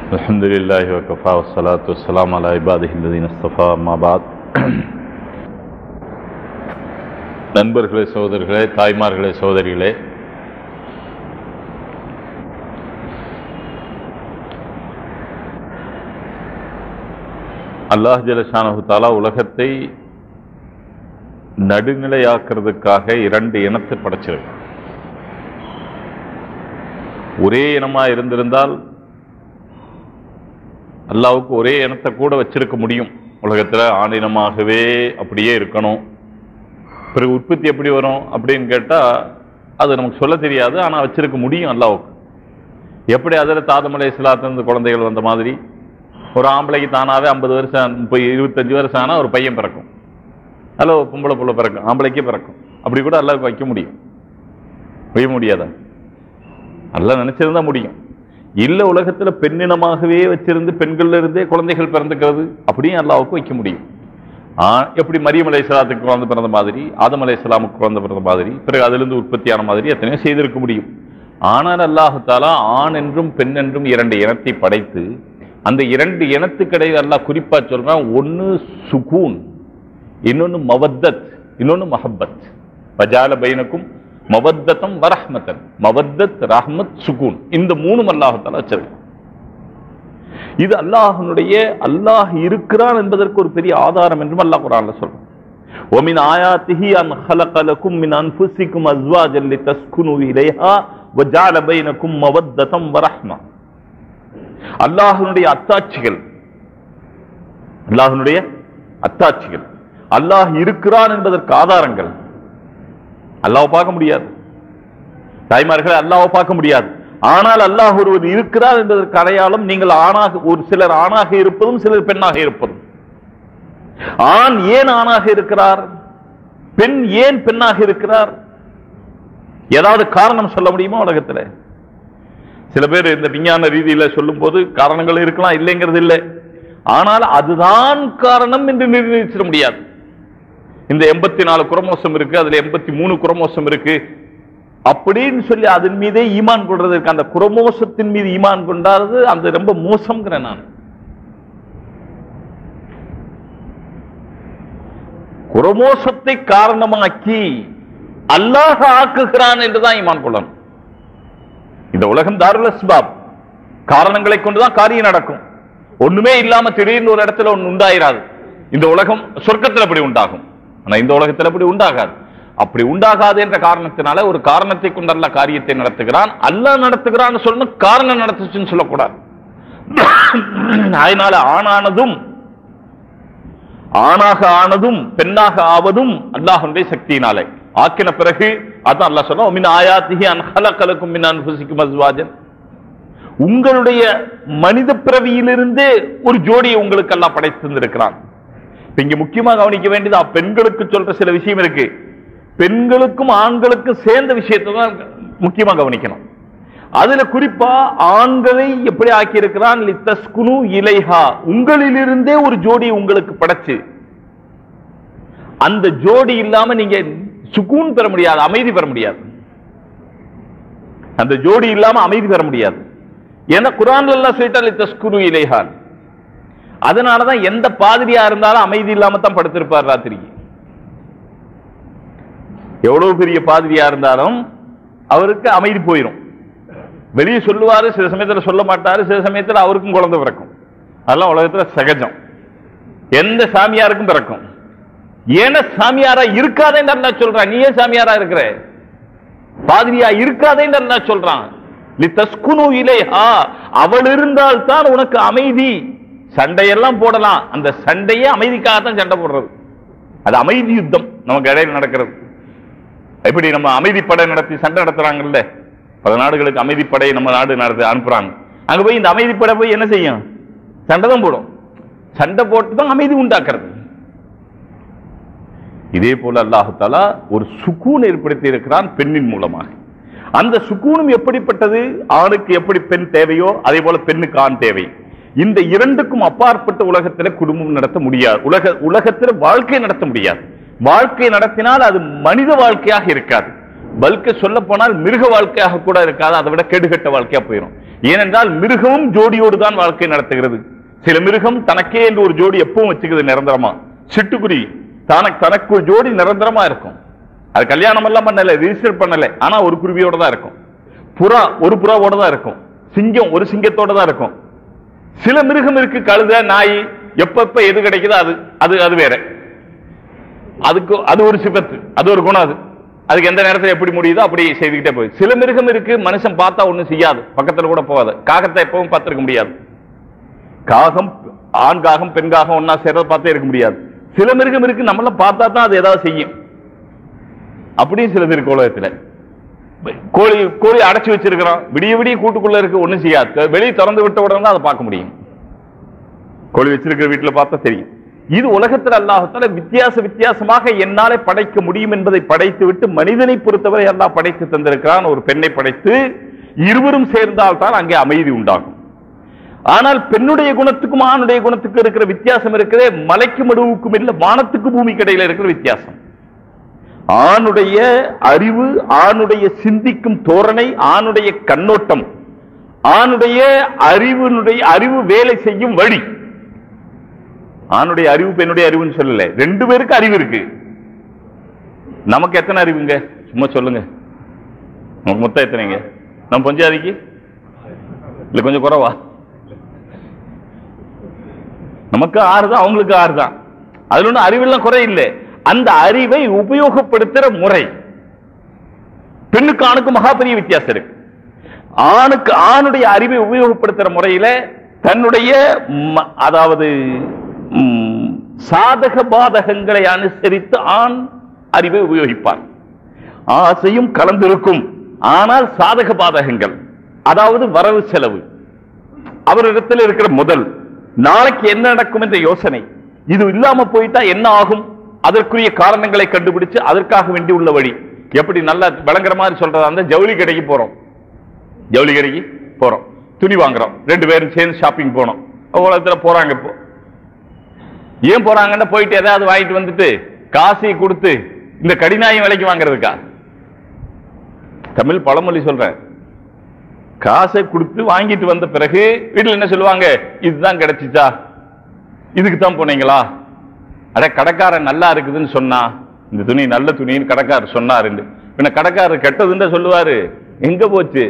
الحمد لله وكفى والصلاة والسلام على عباده الذين اصطفى أما بعد நண்பர்களே சகோதரர்களே தாய்மார்களே சகோதரிகளே அல்லாஹ் ஜலஷானஹு தாலா உலகத்தை நடுநிலையாக்குறதுக்காக இரண்டு இனத்தை படைச்சிருக்கு ஒரே இனமா இருந்திருந்தால் அல்லாவுக்கு ஒரே இனத்தை கூட வச்சிருக்க முடியும் உலகத்துல ஆணினமாகவே அப்படியே இருக்கணும் பிறகு உற்பத்தி எப்படி வரும் அப்படின்னு கேட்டா அது நமக்கு சொல்ல தெரியாது ஆனா வச்சிருக்க முடியும் அல்லாவுக்கு எப்படி அதில் தாதமலை இஸ்லாத்திலிருந்து குழந்தைகள் வந்த மாதிரி ஒரு ஆம்பளைக்கு தானாவே ஐம்பது வருஷம் முப்பது இருபத்தஞ்சு வருஷம் ஆனா ஒரு பையன் பிறக்கும் அல்ல ஒரு பொம்பளை புள்ள பிறக்கும் ஆம்பளைக்கே பிறக்கும் அப்படி கூட அல்லாவுக்கு வைக்க முடியும் வைக்க முடியாதா நல்லா நினைச்சிருந்தா முடியும் இல்ல உலகத்துல பெண்ணினமாகவே வச்சிருந்து பெண்கள்ல இருந்தே குழந்தைகள் பிறந்துக்கிறது அப்படியும் அல்லாவுக்கு வைக்க முடியும் ஆ- எப்படி மரியம் அலை இஸ்லாத்துக்கு குழந்தை பிறந்த மாதிரி ஆதம் அலை இஸ்லாமுக்கு குழந்தை பிறந்த மாதிரி பிறகு அதிலிருந்து உற்பத்தியான மாதிரி எத்தனையோ செய்திருக்க முடியும் ஆனால் அல்லாஹு தாலா ஆண் என்றும் பெண் என்றும் இரண்டு இனத்தை படைத்து அந்த இரண்டு இனத்துக்கிடையில் அல்லாஹ் குறிப்பா சொல்றான் ஒன்னு சுகூன் இன்னொன்னு மவத்தத் இன்னொன்னு மஹப்பத் பஜால பைனக்கும் மவத்தத்தம் வரஹ்மத்தன் மவத்தத் ரஹ்மத் சுகூன் இந்த மூணும் அல்லாஹால வச்சிருக்கான் இது அல்லாஹ்வுடைய அல்லாஹ் இருக்கிறான் என்பதற்கு ஒரு பெரிய ஆதாரம் என்றும் அல்லாஹ் குரான்ல சொல்றான் ومن آياته أن خلق لكم من أنفسكم أزواجا لتسكنوا إليها وجعل بينكم مودة ورحمة அல்லாஹ்வுடைய அத்தாட்சிகள் அல்லாஹ்வுடைய அத்தாட்சிகள் அல்லாஹ் இருக்கிறான் என்பதற்கு ஆதாரங்கள் அல்லாஹ் பார்க்க முடியாது தாய்மார்களை அல்லாஹ் பார்க்க முடியாது ஆனால் அல்லாஹ் ஒருவர் இருக்கிறார் என்பதற்கு அடையாளம் நீங்கள் ஆணாக ஒரு சிலர் ஆணாக இருப்பதும் சிலர் பெண்ணாக இருப்பதும் ஆண் ஏன் ஆணாக இருக்கிறார் பெண் ஏன் பெண்ணாக இருக்கிறார் ஏதாவது காரணம் சொல்ல முடியுமா உலகத்துல சில பேர் இந்த விஞ்ஞான ரீதியில சொல்லும் போது காரணங்கள் இருக்கலாம் இல்லைங்கிறது இல்லை ஆனால் அதுதான் காரணம் என்று நிர்ணயிச்சிட முடியாது இந்த எண்பத்தி நாலு குரோமோசம் இருக்கு அதுல எண்பத்தி மூணு குரோமோசம் இருக்கு அப்படின்னு சொல்லி அதன் மீதே ஈமான் கொள்றதுக்கு அந்த குரோமோசத்தின் மீது ஈமான் கொண்டாது அந்த ரொம்ப மோசம்ங்கிறேன் நான் குரோமோசத்தை காரணமாக்கி அல்லாஹ் ஆக்குகிறான் என்றுதான் ஈமான் கொள்ளணும் இந்த உலகம் தாருல் அஸ்பாப் காரணங்களை கொண்டுதான் காரியம் நடக்கும் ஒண்ணுமே இல்லாம திடீர்னு ஒரு இடத்துல ஒண்ணு உண்டாயிராது இந்த உலகம் சொர்க்கத்துல அப்படி உண்டாகும் ஆனா இந்த உலகத்துல அப்படி உண்டாகாது அப்படி உண்டாகாது என்ற காரணத்தினால ஒரு காரணத்தை கொண்டு அல்லாஹ் காரியத்தை நடத்துகிறான் அல்லாஹ் நடத்துகிறான்னு சொல்லணும் காரணம் நடத்துச்சுன்னு சொல்லக்கூடாது அதனால ஆணானதும் ஆணாக ஆனதும் பெண்ணாக ஆவதும் அல்லாஹனுடைய சக்தியினாலே ஆக்கின பிறகு அதான் அல்லாஹ் சொன்னா மின் ஆயாத்திகி அன்ஹலக்கலக்கும் மின் அன்ஃபுசிக்கும் அஸ்வாஜன் உங்களுடைய மனித பிறவியிலிருந்தே ஒரு ஜோடியை உங்களுக்கு எல்லாம் படைத்திருந்திருக்கிறான் இப்ப இங்க முக்கியமா கவனிக்க வேண்டியது அ- பெண்களுக்கு சொல்ற சில விஷயம் இருக்கு பெண்களுக்கும் ஆண்களுக்கும் சேர்ந்த விஷயத்தை தான் முக்கியமா கவனிக்கணும் அதுல குறிப்பா ஆண்களை எப்படி ஆக்கி இருக்கிறான் லித்தஸ்குனு இலைஹா உங்களிலிருந்தே ஒரு ஜோடி உங்களுக்கு படைச்சு அந்த ஜோடி இல்லாம நீங்க சுக்கூன் பெற முடியாது அமைதி பெற முடியாது அந்த ஜோடி இல்லாம அமைதி பெற முடியாது ஏன்னா குரான்ல எல்லாம் சொல்லிட்டால் தஸ்குரு இலைஹான் அதனாலதான் எந்த பாதிரியா இருந்தாலும் அமைதி இல்லாம தான் படுத்திருப்பார் ராத்திரிக்கு எவ்வளவு பெரிய பாதிரியா இருந்தாலும் அவருக்கு அமைதி போயிடும் வெளியே சொல்லுவாரு சில சமயத்துல சொல்ல மாட்டாரு சில சமயத்துல அவருக்கும் குழந்தை பிறக்கும் அதெல்லாம் உலகத்துல சகஜம் எந்த சாமியாருக்கும் பிறக்கும் ஏன சாமியாரா இருக்காதேன்னு அல்லாஹ் சொல்றான் நீ ஏன் சாமியாரா இருக்கிற பாதிரியா இருக்காதேன்னு அல்லாஹ் சொல்றான் லித்தஸ்குனு இலைஹா அவள் இருந்தால் தான் உனக்கு அமைதி சண்டையெல்லாம் போடலாம் அந்த சண்டையே அமைதிக்காக தான் சண்டை போடுறது அது அமைதி யுத்தம் நமக்கு இடையில நடக்கிறது எப்படி நம்ம அமைதிப்படை நடத்தி சண்டை நடத்துறாங்கல்ல பல நாடுகளுக்கு அமைதிப்படை நம்ம நாடு நடத்தி அனுப்புறாங்க அங்க போய் இந்த அமைதிப்படை போய் என்ன செய்யும் சண்டை தான் போடும் சண்டை போட்டு தான் அமைதி உண்டாக்குறது இதே போல அல்லாஹு தாலா ஒரு சுக்கூன் ஏற்படுத்தி இருக்கிறான் பெண்ணின் மூலமாக அந்த சுக்கூனும் எப்படிப்பட்டது ஆணுக்கு எப்படி பெண் தேவையோ அதே போல பெண்ணுக்கு ஆண் தேவை இந்த இரண்டுக்கும் அப்பாற்பட்ட உலகத்துல குடும்பம் நடத்த முடியாது உலக உலகத்துல வாழ்க்கை நடத்த முடியாது வாழ்க்கை நடத்தினால் அது மனித வாழ்க்கையாக இருக்காது பல்க சொல்ல போனால் மிருக வாழ்க்கையாக கூட இருக்காது அதை விட கெடுகட்ட வாழ்க்கையா போயிடும் ஏனென்றால் மிருகமும் ஜோடியோடு தான் வாழ்க்கை நடத்துகிறது சில மிருகம் தனக்கே என்று ஒரு ஜோடி எப்பவும் வச்சுக்குது நிரந்தரமா சிட்டுக்குருவி தனக்கு தனக்கு ஒரு ஜோடி நிரந்தரமா இருக்கும் அது கல்யாணம் எல்லாம் பண்ணல ரிஜிஸ்டர் பண்ணல ஆனா ஒரு குருவியோட தான் இருக்கும் புறா ஒரு புறாவோட தான் இருக்கும் சிங்கம் ஒரு சிங்கத்தோட தான் இருக்கும் சில மிருகம் இருக்கு கழுத நாய் எப்பப்ப எது கிடைக்குதோ அது அது அது வேற அதுக்கு அது ஒரு சிபத்து அது ஒரு குணம் அது அதுக்கு எந்த நேரத்தில் எப்படி முடியுதோ அப்படி செய்துக்கிட்டே போய் சில மிருகம் இருக்கு மனுஷன் பார்த்தா ஒண்ணும் செய்யாது பக்கத்துல கூட போகாது காகத்தை எப்பவும் பார்த்திருக்க முடியாது காகம் ஆண் காகம் பெண் காகம் ஒன்னா சேர்றத பார்த்தே இருக்க முடியாது சில மிருகம் இருக்கு நம்மள பார்த்தா தான் அது ஏதாவது செய்யும் அப்படியும் சிலது இருக்கு உலகத்துல கோழி கோழி அடைச்சு வச்சிருக்கிறோம் விடிய விடிய கூட்டுக்குள்ள இருக்கு ஒண்ணும் செய்யாது வெளியே திறந்து விட்ட உடனே தான் அதை பார்க்க முடியும் கோழி வச்சிருக்கிற வீட்டுல பார்த்தா தெரியும் இது உலகத்தில் அல்லாஹத்தால வித்தியாச வித்தியாசமாக என்னாலே படைக்க முடியும் என்பதை படைத்து விட்டு மனிதனை பொறுத்தவரை அல்லாஹ் படைத்து தந்திருக்கிறான் ஒரு பெண்ணை படைத்து இருவரும் சேர்ந்தால் தான் அங்கே அமைதி உண்டாகும் ஆனால் பெண்ணுடைய குணத்துக்கும் ஆணுடைய குணத்துக்கும் இருக்கிற வித்தியாசம் இருக்கிறதே மலைக்கும் மடுவுக்கும் இல்ல வானத்துக்கு பூமிக்கு இடையில இருக்கிற வித்தியாசம் ஆணுடைய அறிவு ஆணுடைய சிந்திக்கும் தோரணை ஆணுடைய கண்ணோட்டம் ஆணுடைய அறிவினுடைய அறிவு வேலை செய்யும் வழி ஆணுடைய அறிவு பெண்ணுடைய அறிவுன்னு சொல்லல ரெண்டு பேருக்கு அறிவு இருக்கு நமக்கு எத்தனை அறிவுங்க சும்மா சொல்லுங்க நமக்கு மொத்தம் எத்தனைங்க நம்ம பஞ்சாதிக்கு இல்ல கொஞ்சம் குறைவா நமக்கு ஆறு தான் அவங்களுக்கு ஆறு தான் அதுல ஒன்றும் அறிவெல்லாம் குறை இல்லை அந்த அறிவை உபயோகப்படுத்துற முறை பெண்ணுக்கு ஆணுக்கு மகா பெரிய வித்தியாசம் இருக்கு ஆணுக்கு ஆணுடைய அறிவை உபயோகப்படுத்துற முறையில தன்னுடைய ம- அதாவது ம், சாதக பாதகங்களை அனுசரித்து ஆண் அறிவை உபயோகிப்பார் ஆசையும் கலந்திருக்கும் ஆனால் சாதக பாதகங்கள் அதாவது வரவு செலவு அவரிடத்தில் இருக்கிற முதல் நாளைக்கு என்ன நடக்கும் என்ற யோசனை இது இல்லாம போயிட்டா என்ன ஆகும் அதற்குரிய காரணங்களை கண்டுபிடிச்சு அதற்காக வேண்டி உள்ள வழி எப்படி நல்லா விளங்குற மாதிரி சொல்றதா இருந்தா ஜவுளி கடைக்கு போறோம் ஜவுளி கடைக்கு போறோம் துணி வாங்குறோம் ரெண்டு பேரும் சேர்ந்து ஷாப்பிங் போனோம் உலகத்துல போறாங்க இப்போ ஏன் போறாங்கன்னா போயிட்டு ஏதாவது வாங்கிட்டு வந்துட்டு காசை கொடுத்து இந்த கடினாயம் விலைக்கு வாங்குறதுக்கா தமிழ் பழமொழி சொல்றேன் காசை கொடுத்து வாங்கிட்டு வந்த பிறகு வீட்டுல என்ன சொல்லுவாங்க இதுதான் கிடைச்சிச்சா இதுக்கு தான் போனீங்களா அட கடைக்காரன் நல்லா இருக்குதுன்னு சொன்னா இந்த துணி நல்ல துணின்னு கடைக்காரர் சொன்னாரு பின்ன கடைக்காரர் கெட்டதுன்னு சொல்லுவாரு எங்க போச்சு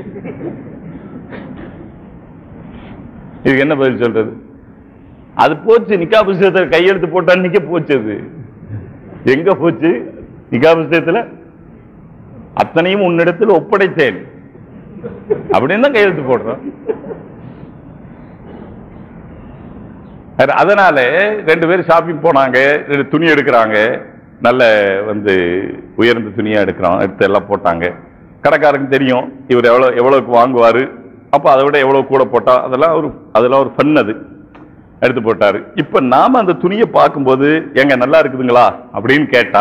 இதுக்கு என்ன பதில் சொல்றது அது போச்சு நிக்கா புஸ்தகத்தை கையெழுத்து போட்டா நிக்க போச்சு அது எங்க போச்சு நிக்கா புஸ்தகத்துல அத்தனையும் உன்னிடத்தில் ஒப்படைத்தேன் அப்படின்னு தான் கையெழுத்து போடுறோம் அது- அதனால ரெண்டு பேரும் ஷாப்பிங் போனாங்க ரெண்டு துணி எடுக்கிறாங்க நல்ல வந்து உயர்ந்த துணியா எடுக்கிறோம் எடுத்து எல்லாம் போட்டாங்க கடைக்காரருக்கு தெரியும் இவர் எவ்வளவு எவ்வளவுக்கு வாங்குவாரு அப்ப அதை விட எவ்வளவு கூட போட்டா அதெல்லாம் ஒரு அதெல்லாம் ஒரு ஃபன் அது எடுத்து போட்டாரு இப்ப நாம அந்த துணியை பார்க்கும்போது எங்க நல்லா இருக்குதுங்களா அப்படின்னு கேட்டா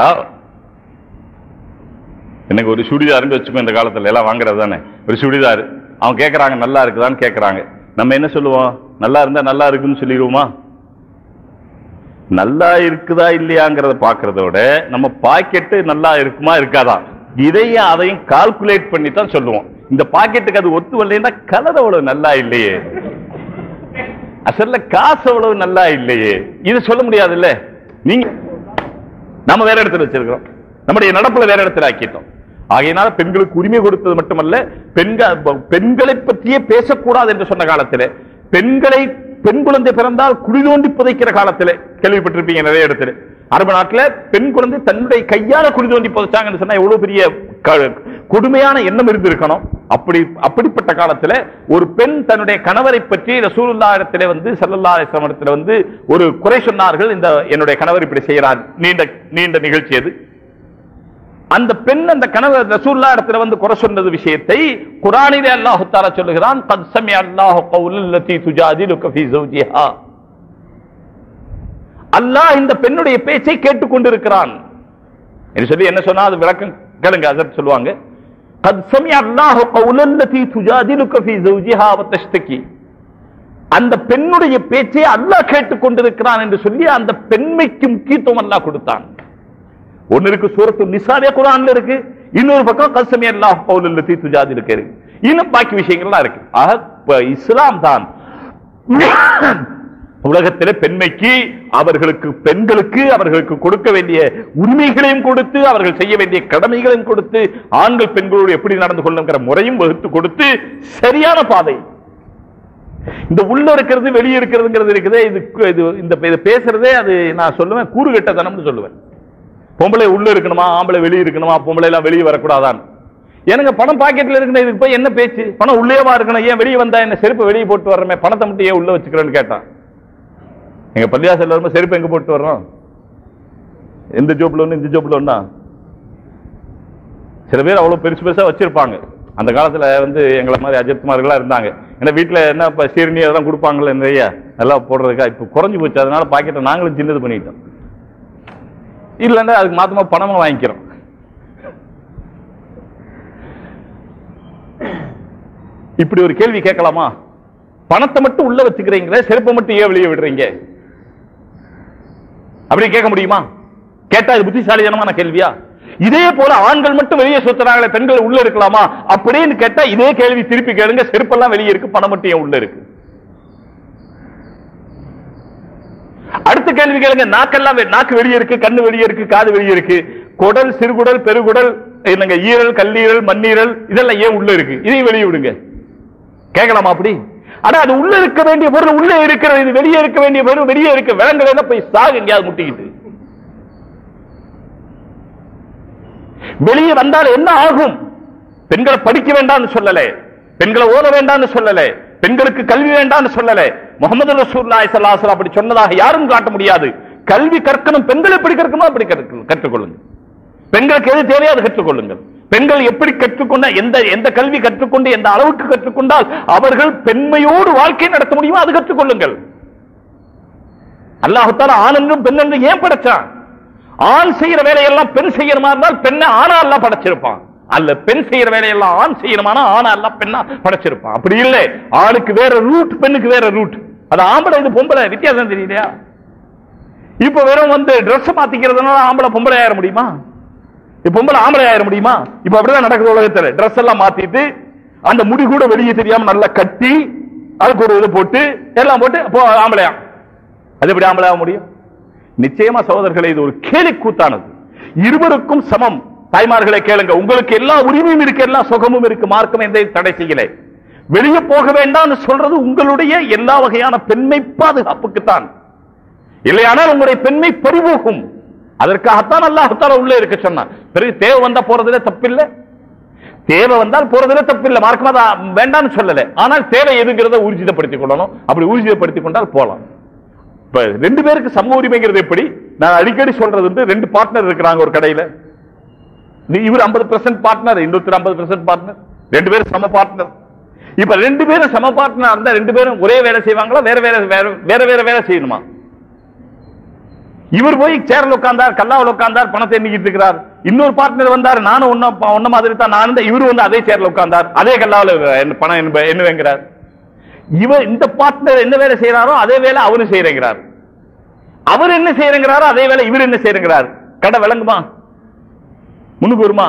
எனக்கு ஒரு சுடிதாருன்னு வச்சுக்கோ இந்த காலத்துல எல்லாம் வாங்குறது தானே ஒரு சுடிதார் அவன் கேட்கறாங்க நல்லா இருக்குதான்னு கேட்கறாங்க நம்ம என்ன சொல்லுவோம் நல்லா இருந்தா நல்லா இருக்குன்னு சொல்லிடுவோமா நல்லா இருக்குதா இல்லையாங்கிறத பாக்குறத விட நம்ம பாக்கெட்டு நல்லா இருக்குமா இருக்காதா இதையும் அதையும் கால்குலேட் பண்ணி தான் சொல்லுவோம் இந்த பாக்கெட்டுக்கு அது ஒத்து வரலைன்னா கலர் அவ்வளவு நல்லா இல்லையே அசல்ல காசு அவ்வளவு நல்லா இல்லையே இது சொல்ல முடியாதுல்ல நீங்க நம்ம வேற இடத்துல வச்சிருக்கிறோம் நம்முடைய நடப்புல வேற இடத்துல ஆக்கிட்டோம் ஆகையினால பெண்களுக்கு உரிமை கொடுத்தது மட்டுமல்ல பெண்கள் பெண்களை பற்றியே பேசக்கூடாது என்று சொன்ன காலத்திலே பெண்களை பெண் குழந்தை பிறந்தால் குழி தோண்டி புதைக்கிற காலத்திலே கேள்விப்பட்டிருப்பீங்க நிறைய இடத்துல அரபு நாட்டுல பெண் குழந்தை தன்னுடைய கையால குழி தோண்டி புதைச்சாங்கன்னு சொன்னா எவ்வளவு பெரிய க- கொடுமையான எண்ணம் இருந்திருக்கணும் அப்படி அப்படிப்பட்ட காலத்துல ஒரு பெண் தன்னுடைய கணவரை பற்றி ரசூலுல்லா இடத்துல வந்து சல்லல்லா அலிஸ்லாம் இடத்துல வந்து ஒரு குறை சொன்னார்கள் இந்த என்னுடைய கணவர் இப்படி செய்யறார் நீண்ட நீண்ட நிகழ்ச்சி அது அந்த பெண் அந்த கணவர் ரசூல்லா இடத்துல வந்து குறை சொன்னது விஷயத்தை குரானிலே அல்லாஹு தாலா சொல்லுகிறான் கத் சமி அல்லாஹு கவுலல் லத்தி துஜாதிலுக ஃபீ ஜௌஜிஹா அல்லாஹ் இந்த பெண்ணுடைய பேச்சை கேட்டுக்கொண்டிருக்கிறான் என்று சொல்லி என்ன சொன்னா அது விளக்கம் கேளுங்க அசர் சொல்லுவாங்க قد سمع الله قول التي تجادلك في زوجها وتشتكي அந்த பெண்ணுடைய பேச்சை அல்லாஹ் கேட்டுக்கொண்டிருக்கிறான் என்று சொல்லி அந்த பெண்மைக்கு முக்கியத்துவம் அல்லாஹ் கொடுத்தான் ஒன்னு இருக்கு சூரத்து நிசாவே குரான்ல இருக்கு இன்னொரு பக்கம் கசமி அல்லாஹ் கவுலில் தீ துஜாதி இருக்கு இன்னும் பாக்கி விஷயங்கள்லாம் இருக்கு ஆக இப்ப இஸ்லாம் தான் உலகத்திலே பெண்மைக்கு அவர்களுக்கு பெண்களுக்கு அவர்களுக்கு கொடுக்க வேண்டிய உரிமைகளையும் கொடுத்து அவர்கள் செய்ய வேண்டிய கடமைகளையும் கொடுத்து ஆண்கள் பெண்களோடு எப்படி நடந்து கொள்ளுங்கிற முறையும் வகுத்து கொடுத்து சரியான பாதை இந்த உள்ள இருக்கிறது வெளியே இருக்கிறதுங்கிறது இருக்குதே இது இது இந்த இதை பேசுறதே அது நான் சொல்லுவேன் கூறுகட்டத்தனம்னு சொல்லுவேன் பொம்பளை உள்ள இருக்கணுமா ஆம்பளை வெளியே இருக்கணுமா பொம்பளை எல்லாம் வெளியே வரக்கூடாதான் எனக்கு பணம் பாக்கெட்ல இருக்கணும் இதுக்கு போய் என்ன பேச்சு பணம் உள்ளேவா இருக்கணும் ஏன் வெளியே வந்தா என்ன செருப்பு வெளியே போட்டு வர்றமே பணத்தை மட்டும் ஏன் உள்ள வச்சுக்கிறேன்னு கேட்டான் எங்க பள்ளியாசல் வரும்போது செருப்பு எங்க போட்டு வர்றோம் எந்த ஜோப்ல ஒண்ணு இந்த ஜோப்ல ஒண்ணா சில பேர் அவ்வளவு பெருசு பெருசா வச்சிருப்பாங்க அந்த காலத்துல வந்து எங்களை மாதிரி அஜித்குமார்களா இருந்தாங்க ஏன்னா வீட்டுல என்ன இப்ப சீரணி அதெல்லாம் கொடுப்பாங்கல்ல நிறைய நல்லா போடுறதுக்கா இப்ப குறைஞ்சு போச்சு அதனால பாக்கெட்டை நாங்களும் சின்னது பண்ணிட்டோம் இல்லைன்னா அதுக்கு மாத்தமா பணமா வாங்கிக்கிறோம் இப்படி ஒரு கேள்வி கேட்கலாமா பணத்தை மட்டும் உள்ள வச்சுக்கிறீங்களே செருப்பை மட்டும் ஏன் வெளியே விடுறீங்க அப்படி கேட்க முடியுமா கேட்டா இது புத்திசாலித்தனமான கேள்வியா இதே போல ஆண்கள் மட்டும் வெளியே சுத்துறாங்களே பெண்கள் உள்ள இருக்கலாமா அப்படின்னு கேட்டா இதே கேள்வி திருப்பி கேளுங்க செருப்பெல்லாம் வெளியே இருக்கு பணம் மட்டும் ஏன் உள்ள இருக்கு அடுத்த கேள்வி கேளுங்க நாக்கெல்லாம் வெ- நாக்கு வெளியே இருக்கு கண்ணு வெளியே இருக்கு காது வெளியே இருக்கு குடல் சிறுகுடல் பெருகுடல் என்னங்க ஈரல் கல்லீரல் மண்ணீரல் இதெல்லாம் ஏன் உள்ள இருக்கு இதையும் வெளியே விடுங்க கேட்கலாமா அப்படி ஆனா அது உள்ள இருக்க வேண்டிய பொருள் உள்ள இருக்கிறது இது வெளியே இருக்க வேண்டிய பொருள் வெளியே இருக்க விலங்குல போய் சாகு எங்கேயாவது முட்டிக்கிட்டு வெளியே வந்தால் என்ன ஆகும் பெண்களை படிக்க வேண்டாம்னு சொல்லல பெண்களை ஓத வேண்டாம்னு சொல்லல பெண்களுக்கு கல்வி வேண்டாம்னு சொல்லல முகமது ரசூலுல்லாஹி ஸல்லல்லாஹு அலைஹி வஸல்லம் அப்படி சொன்னதாக யாரும் காட்ட முடியாது கல்வி கற்கணும் பெண்கள் எப்படி கற்கணும் அப்படி கற்க- கற்றுக்கொள்ளுங்க பெண்களுக்கு எது தேவையோ அதை கற்றுக்கொள்ளுங்கள் பெண்கள் எப்படி கற்றுக்கொண்ட எந்த எந்த கல்வி கற்றுக்கொண்டு எந்த அளவுக்கு கற்றுக்கொண்டால் அவர்கள் பெண்மையோடு வாழ்க்கை நடத்த முடியுமோ அது கற்றுக்கொள்ளுங்கள் அல்லாஹுத்தால ஆண் என்றும் பெண் என்றும் ஏன் படைச்சான் ஆண் செய்யற வேலையெல்லாம் பெண் செய்யணுமா இருந்தால் பெண்ணை ஆணா எல்லாம் படைச்சிருப்பான் அல்ல பெண் செய்யற வேலையெல்லாம் ஆண் செய்யணுமானா ஆணா எல்லாம் பெண்ணா படைச்சிருப்பான் அப்படி இல்லை ஆணுக்கு வேற ரூட் பெண்ணுக்கு வேற ரூட் அது ஆம்பளை இது பொம்பளை வித்தியாசம் தெரியலையா இப்ப வெறும் வந்து Dress மாத்திக்கிறதுனால ஆம்பளை பொம்பளை ஆயிட முடியுமா இப்ப பொம்பளை ஆம்பளை ஆயிட முடியுமா இப்ப அப்படிதான் நடக்குது உலகத்துல Dress எல்லாம் மாத்திட்டு அந்த முடி கூட வெளியே தெரியாம நல்லா கட்டி அதுக்கு ஒரு இது போட்டு எல்லாம் போட்டு போ ஆம்பளையா அது எப்படி ஆம்பளை ஆக முடியும் நிச்சயமா சகோதரர்களே இது ஒரு கேலி கூத்தானது இருவருக்கும் சமம் தாய்மார்களை கேளுங்க உங்களுக்கு எல்லா உரிமையும் இருக்கு எல்லா சுகமும் இருக்கு மார்க்கம் எந்த தடை செய்யல வெளியே போக வேண்டாம்னு சொல்றது உங்களுடைய எல்லா வகையான பெண்மை பாதுகாப்புக்குத்தான் இல்லையானால் உங்களுடைய பெண்மை பறிபோகும் அதற்காகத்தான் அல்லாஹால உள்ளே இருக்க சொன்னான் பிறகு தேவை வந்தா போறதுல தப்பில்லை தேவை வந்தால் போறதுல தப்பில்லை மார்க்கம் அதை வேண்டாம்னு சொல்லல ஆனால் தேவை எதுங்கிறத ஊர்ஜிதப்படுத்திக் கொள்ளணும் அப்படி ஊர்ஜிதப்படுத்திக் கொண்டால் போலாம் இப்ப ரெண்டு பேருக்கு சம உரிமைங்கிறது எப்படி நான் அடிக்கடி சொல்றது வந்து ரெண்டு பார்ட்னர் இருக்கிறாங்க ஒரு கடையில நீ- இவர் 50% பெர்சென்ட் பார்ட்னர் இன்னொருத்தர் 50% பெர்சென்ட் பார்ட்னர் ரெண்டு பேரும் சம பார்ட்னர் இப்ப ரெண்டு பேரும் சம பார்ட்னர் இருந்தா ரெண்டு பேரும் ஒரே வேலை செய்வாங்களா வேற வேற வேற வேற வேற வேலை செய்யணுமா இவர் போய் சேர்ல உட்கார்ந்தார் கல்லாவில் உட்கார்ந்தார் பணத்தை எண்ணிக்கிட்டு இருக்கிறார் இன்னொரு பார்ட்னர் வந்தார் நானும் ஒன்ன ஒன்ன மாதிரி தான் நான் இருந்தேன் இவர் வந்து அதே சேர்ல உட்கார்ந்தார் அதே கல்லாவில் பணம் என்ன- எண்ணுவேங்கிறார் இவர் இந்த பார்ட்னர் என்ன வேலை செய்யறாரோ அதே வேலை அவரும் செய்யறேங்கிறார் அவர் என்ன செய்யறேங்கிறாரோ அதே வேலை இவர் என்ன செய்யறேங்கிறார் கடை விளங்குமா முன்னுக்கு வருமா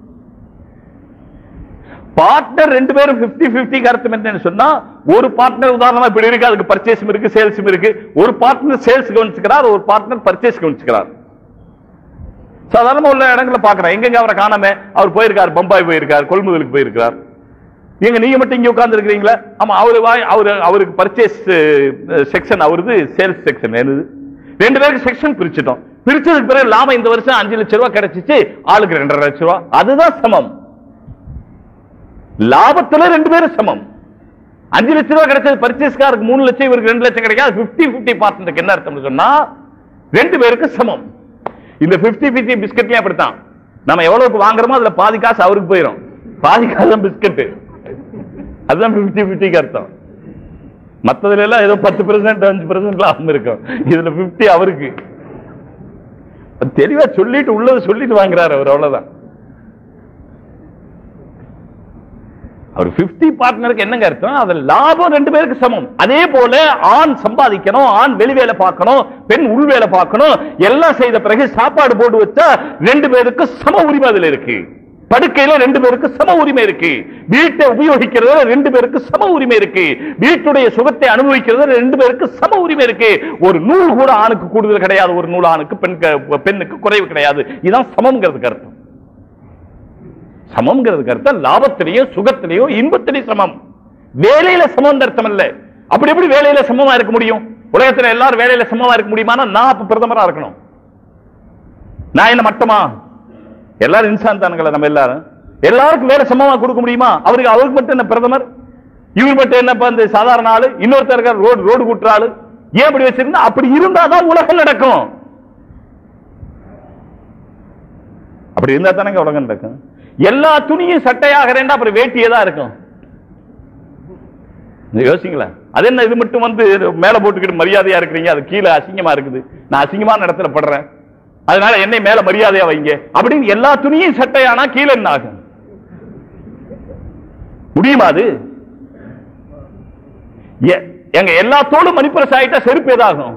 பார்ட்னர் ரெண்டு பேரும் 50 50 கருத்து என்னன்னு சொன்னா ஒரு பார்ட்னர் உதாரணமா இப்படி இருக்கு அதுக்கு பர்ச்சேஸும் இருக்கு சேல்ஸும் இருக்கு ஒரு பார்ட்னர் சேல்ஸ் கவனிச்சுக்கிறார் ஒரு பார்ட்னர் பர்ச்சேஸ் கவனிச்சுக்கிறார் சாதாரணமா உள்ள இடங்களை பாக்குறேன் எங்கெங்க அவரை காணாம அவர் போயிருக்கார் பம்பாய் போயிருக்கார் கொள்முதலுக்கு போயிருக்கார் எங்க நீங்க மட்டும் இங்க உட்கார்ந்து இருக்கிறீங்களா ஆமா அவரு வாய் அவரு அவருக்கு பர்ச்சேஸ் செக்ஷன் அவருது சேல்ஸ் செக்ஷன் என்னது ரெண்டு பேருக்கு செக்ஷன் பிரிச்சிட்டோம் பிரிச்சதுக்கு பிறகு லாபம் இந்த வருஷம் அஞ்சு லட்சம் ரூபாய் கிடைச்சிச்சு ஆளுக்கு ரெண்டரை லட்சம் ரூபாய் அதுதான் சமம் லாபத்துல ரெண்டு பேரும் சமம் அஞ்சு லட்சம் ரூபாய் கிடைச்சது பர்ச்சேஸ்காருக்கு மூணு லட்சம் இவருக்கு ரெண்டு லட்சம் கிடைக்காது 50 50 பார்ட்னருக்கு என்ன அர்த்தம் சொன்னா ரெண்டு பேருக்கு சமம் இந்த 50 50 பிஸ்கட்லயும் அப்படித்தான் நம்ம எவ்வளவுக்கு வாங்குறோமோ அதுல பாதி காசு அவருக்கு போயிடும் பாதி காசு தான் பிஸ்கட் அதுதான் 50 50 அர்த்தம் மத்ததுல எல்லாம் ஏதோ பத்து பெர்சென்ட் அஞ்சு பெர்சென்ட் லாபம் இருக்கும் இதுல 50 அவருக்கு அது தெளிவா சொல்லிட்டு உள்ளது சொல்லிட்டு வாங்குறாரு அவர் அவ்வளவுதான் அவர் 50 பார்ட்னருக்கு என்னங்க அர்த்தம் அது லாபம் ரெண்டு பேருக்கு சமம் அதே போல ஆண் சம்பாதிக்கணும் ஆண் வெளி வேலை பார்க்கணும் பெண் உள் வேலை பார்க்கணும் எல்லாம் செய்த பிறகு சாப்பாடு போட்டு வச்சா ரெண்டு பேருக்கு சம உரிமை அதுல இருக்கு படுக்கையில ரெண்டு பேருக்கு சம உரிமை இருக்கு வீட்டை உபயோகிக்கிறதுல ரெண்டு பேருக்கு சம உரிமை இருக்கு வீட்டுடைய சுகத்தை அனுபவிக்கிறதுல ரெண்டு பேருக்கு சம உரிமை இருக்கு ஒரு நூல் கூட ஆணுக்கு கூடுதல் கிடையாது ஒரு நூல் ஆணுக்கு பெண் பெண்ணுக்கு குறைவு கிடையாது இதுதான் சமம்ங்கிறதுக்கு அர்த்தம் சமம்ங்கிறதுக்கு அர்த்தம் லாபத்திலேயோ சுகத்திலேயோ இன்பத்திலேயும் சமம் வேலையில சமம் அர்த்தம் இல்ல அப்படி எப்படி வேலையில சமமா இருக்க முடியும் உலகத்துல எல்லாரும் வேலையில சமமா இருக்க முடியுமானா நான் அப்ப பிரதமரா இருக்கணும் நான் என்ன மட்டமா எல்லாரும் இன்சான் தானுங்களா நம்ம எல்லாரும் எல்லாருக்கும் வேலை சமமா கொடுக்க முடியுமா அவருக்கு அவருக்கு மட்டும் என்ன பிரதமர் இவர் மட்டும் என்னப்பா இந்த சாதாரண ஆளு இன்னொருத்தர் இருக்கார் ரோடு ரோடு கூட்டுற ஆளு ஏன் அப்படி வச்சிருந்தா அப்படி இருந்தாதான் உலகம் நடக்கும் அப்படி இருந்தா தானங்க உலகம் நடக்கும் எல்லா துணியும் சட்டையாகிறேன்டா அப்புறம் வேட்டியே தான் இருக்கும் நீங்க யோசிங்களா அது என்ன இது மட்டும் வந்து மேல போட்டுக்கிட்டு மரியாதையா இருக்கிறீங்க அது கீழே அசிங்கமா இருக்குது நான் அசிங்கமான இடத்துல படுறேன் அதனால என்னை மேல மரியாதையா வைங்க அப்படின்னு எல்லா துணியும் சட்டையானா கீழே என்ன ஆகும் முடியுமா அது எ- எங்க எல்லா தோளும் மணிப்புரசு ஆயிட்டா செருப்பு ஏதாகும்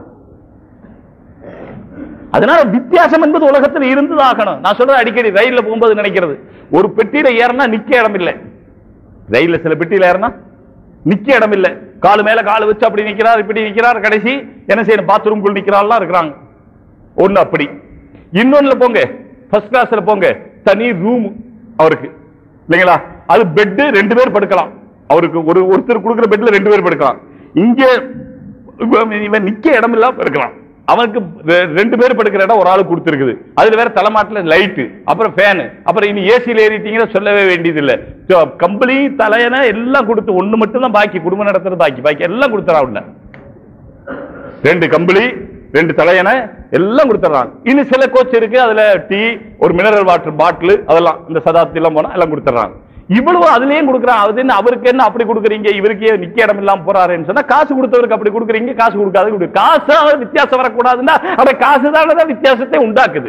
அதனால வித்தியாசம் என்பது உலகத்தில் இருந்துதாகணும் நான் சொல்றது அடிக்கடி ரயில்ல போகும்போது நினைக்கிறது ஒரு பெட்டியில ஏறினா நிக்க இடம் இல்லை ரயில்ல சில பெட்டியில ஏறினா நிக்க இடம் இல்லை காலு மேல காலு வச்சு அப்படி நிக்கிறார் இப்படி நிக்கிறார் கடைசி என்ன செய்யணும் பாத்ரூம்குள் நிக்கிறாள்லாம் இருக்கிறாங்க ஒண்ணு அப்படி இன்னொன்னுல போங்க ஃபர்ஸ்ட் கிளாஸ்ல போங்க தனி ரூம் அவருக்கு இல்லைங்களா அது பெட் ரெண்டு பேர் படுக்கலாம் அவருக்கு ஒரு ஒருத்தர் கொடுக்குற பெட்ல ரெண்டு பேர் படுக்கலாம் இங்க இவன் இவன் நிக்க இடம் இல்லாம இருக்கலாம் அவனுக்கு ரெ- ரெண்டு பேர் படுக்கிற இடம் ஒரு ஆளுக்கு கொடுத்துருக்குது அதுல வேற தலைமாட்டுல லைட் அப்புறம் ஃபேன் அப்புறம் இனி ஏசியில் ஏறிட்டீங்கன்னா சொல்லவே வேண்டியது இல்ல கம்பளி தலையன எல்லாம் கொடுத்து ஒண்ணு மட்டும் தான் பாக்கி குடும்பம் நடத்துறது பாக்கி பாக்கி எல்லாம் கொடுத்துறா உள்ள ரெண்டு கம்பளி ரெண்டு தலையணை எல்லாம் கொடுத்துறாங்க இன்னும் சில கோச் இருக்கு அதுல டீ ஒரு மினரல் வாட்டர் பாட்டில் அதெல்லாம் இந்த சதாப்தி எல்லாம் போனா எல்லாம் கொடுத்துறாங்க இவ்வளவு அதுலயும் கொடுக்குறான் அது என்ன அவருக்கு என்ன அப்படி கொடுக்குறீங்க இவருக்கே நிக்க இடம் இல்லாம போறாருன்னு சொன்னா காசு கொடுத்தவருக்கு அப்படி கொடுக்குறீங்க காசு கொடுக்காது கொடு காசு வித்தியாசம் வரக்கூடாதுன்னா அந்த காசு தான் வித்தியாசத்தை உண்டாக்குது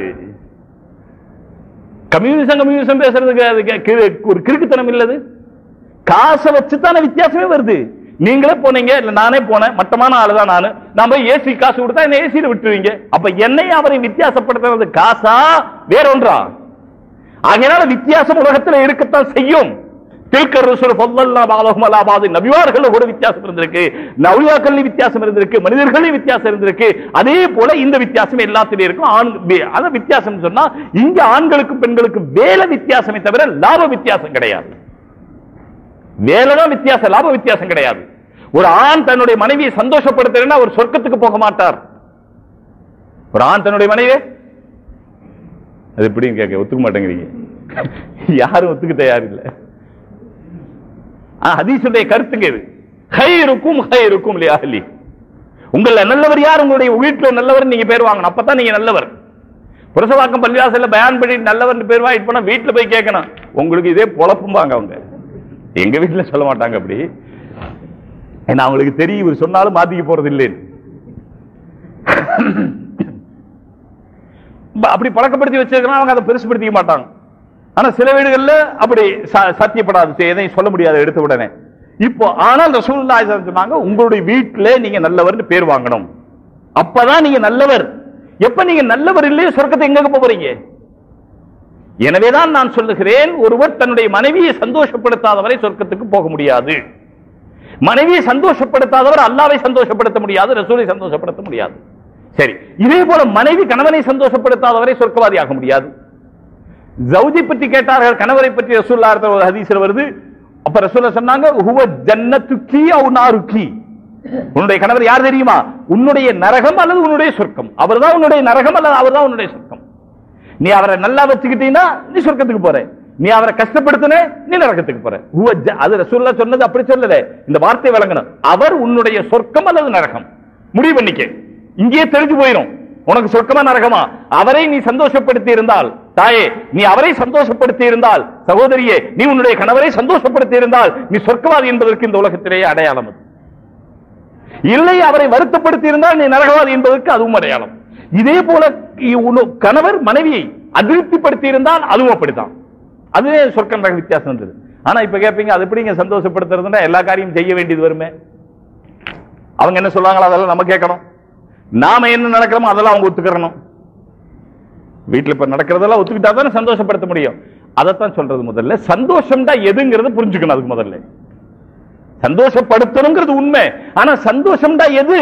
கம்யூனிசம் கம்யூனிசம் பேசுறதுக்கு அதுக்கு கி- ஒரு கிறுக்குத்தனம் இல்லது காசை வச்சு தானே வித்தியாசமே வருது நீங்களே போனீங்க இல்ல நானே போனேன் மட்டமான ஆளுதான் நானு நான் போய் ஏசி காசு கொடுத்தா என்ன ஏசியில விட்டுருவீங்க அப்ப என்னை அவரை வித்தியாசப்படுத்துறது காசா வேற ஒன்றா ஆகையினால வித்தியாசம் உலகத்துல இருக்கத்தான் செய்யும் தில்கர் ரசூல் ஃபல்லல்லா பாலஹும் அலா பாதி நபிவார்கள் கூட வித்தியாசம் இருந்திருக்கு நவியாக்கள் வித்தியாசம் இருந்திருக்கு மனிதர்களையும் வித்தியாசம் இருந்திருக்கு அதே போல இந்த வித்தியாசம் எல்லாத்திலையும் இருக்கும் ஆண் வே- அதான் வித்தியாசம் சொன்னா இங்க ஆண்களுக்கும் பெண்களுக்கும் வேலை வித்தியாசமே தவிர லாப வித்தியாசம் கிடையாது வேலைதான் வித்தியாசம் லாப வித்தியாசம் கிடையாது ஒரு ஆண் தன்னுடைய மனைவியை சந்தோஷப்படுத்துறேன்னா அவர் சொர்க்கத்துக்கு போக மாட்டார் ஒரு ஆண் தன்னுடைய மனைவி அது எப்படின்னு கேட்க ஒத்துக்க மாட்டேங்கிறீங்க யாரும் ஒத்துக்க தயார் இல்ல ஹதீசுடைய கருத்துங்க இது ஹைருக்கும் ஹைருக்கும் லியாஹ்லி உங்கள நல்லவர் யார் உங்களுடைய வீட்டுல நல்லவர் நீங்க பேர் வாங்கணும் அப்பதான் நீங்க நல்லவர் புரசவாக்கம் பள்ளிவாசல்ல பயான் பண்ணி நல்லவர் பேர் வாங்கிட்டு போனா வீட்டுல போய் கேட்கணும் உங்களுக்கு இதே பொழப்பும்பாங்க அவங்க எங்க வீட்டுல சொல்ல மாட்டாங்க அப்படி ஏன்னா அவங்களுக்கு தெரியும் இவர் சொன்னாலும் மாத்திக்க போறது இல்லைன்னு ப- அப்படி பழக்கப்படுத்தி வச்சிருக்கிறோம் அவங்க அதை பெருசுபடுத்திக்க மாட்டாங்க ஆனா சில வீடுகள்ல அப்படி ச- சத்தியப்படாது சரி, எதையும் சொல்ல முடியாது எடுத்த உடனே இப்போ ஆனால் ரசூலுல்லாஹி ஸல்லல்லாஹு அலைஹி வஸல்லம் சொன்னாங்க உங்களுடைய வீட்டிலே நீங்க நல்லவர்னு பேர் வாங்கணும் அப்பதான் நீங்க நல்லவர் எப்ப நீங்க நல்லவர் இல்லையோ சொர்க்கத்தை எங்க போறீங்க எனவேதான் நான் சொல்லுகிறேன் ஒருவர் தன்னுடைய மனைவியை சந்தோஷப்படுத்தாதவரை சொர்க்கத்துக்கு போக முடியாது மனைவியை சந்தோஷப்படுத்தாதவர் அல்லாவை சந்தோஷப்படுத்த முடியாது ரசூலை சந்தோஷப்படுத்த முடியாது சரி இதே போல மனைவி கணவனை சந்தோஷப்படுத்தாதவரை சொர்க்கவாதி ஆக முடியாது ஜவுஜி பற்றி கேட்டார்கள் கணவரை பற்றி ரசூல்லா ஒரு ஹதீஸ்ல வருது அப்ப ரசூல்லா சொன்னாங்க ஹுவ ஜன்னத்துக்கி அவு நாருக்கி உன்னுடைய கணவர் யார் தெரியுமா உன்னுடைய நரகம் அல்லது உன்னுடைய சொர்க்கம் அவர்தான் உன்னுடைய நரகம் அல்லது அவர்தான் உன்னுடைய சொர்க்கம் நீ அவரை நல்லா வச்சுக்கிட்டீங்கன்னா நீ சொர்க்கத்துக்கு போற நீ அவரை கஷ்டப்படுத்தின நீ நரகத்துக்கு போற ஹுவ ஜ- அது ரசூல்லா சொன்னது அப்படி சொல்லல இந்த வார்த்தை விளங்கணும் அவர் உன்னுடைய சொர்க்கம் அல்லது நரகம் முடிவு பண்ணிக்க இங்கேயே தெரிஞ்சு போயிடும் உனக்கு சொர்க்கமா நரகமா அவரை நீ சந்தோஷப்படுத்தி இருந்தால் தாயே நீ அவரை சந்தோஷப்படுத்தி இருந்தால் சகோதரியே நீ உன்னுடைய கணவரை சந்தோஷப்படுத்தி இருந்தால் நீ சொர்க்கவாதி என்பதற்கு இந்த உலகத்திலேயே அடையாளம் அது இல்லை அவரை வருத்தப்படுத்தி இருந்தால் நீ நரகவாதி என்பதற்கு அதுவும் அடையாளம் இதே போல இ- உன்னு- கணவர் மனைவியை அதிருப்திப்படுத்தி இருந்தால் அதுவும் அப்படித்தான் அதுவே சொர்க்க நரக வித்தியாசம் இருந்தது ஆனா இப்ப கேட்பீங்க அது எப்படிங்க சந்தோஷப்படுத்துறதுன்னா எல்லா காரியம் செய்ய வேண்டியது வருமே அவங்க என்ன சொல்றாங்களோ அதெல்லாம் நம்ம கேட்கணும் நாம என்ன நடக்கிறோமோ அதெல்லாம் அவங்க ஒத்துக்கிறணும் வீட்டுல இப்ப நடக்கிறதெல்லாம் ஒத்துக்கிட்டா தானே சந்தோஷப்படுத்த முடியும் அதைத்தான் சொல்றது முதல்ல சந்தோஷம்டா எதுங்கிறத புரிஞ்சுக்கணும் அதுக்கு முதல்ல சந்தோஷப்படுத்தணுங்கிறது உண்மை ஆனா சந்தோஷம்டா எது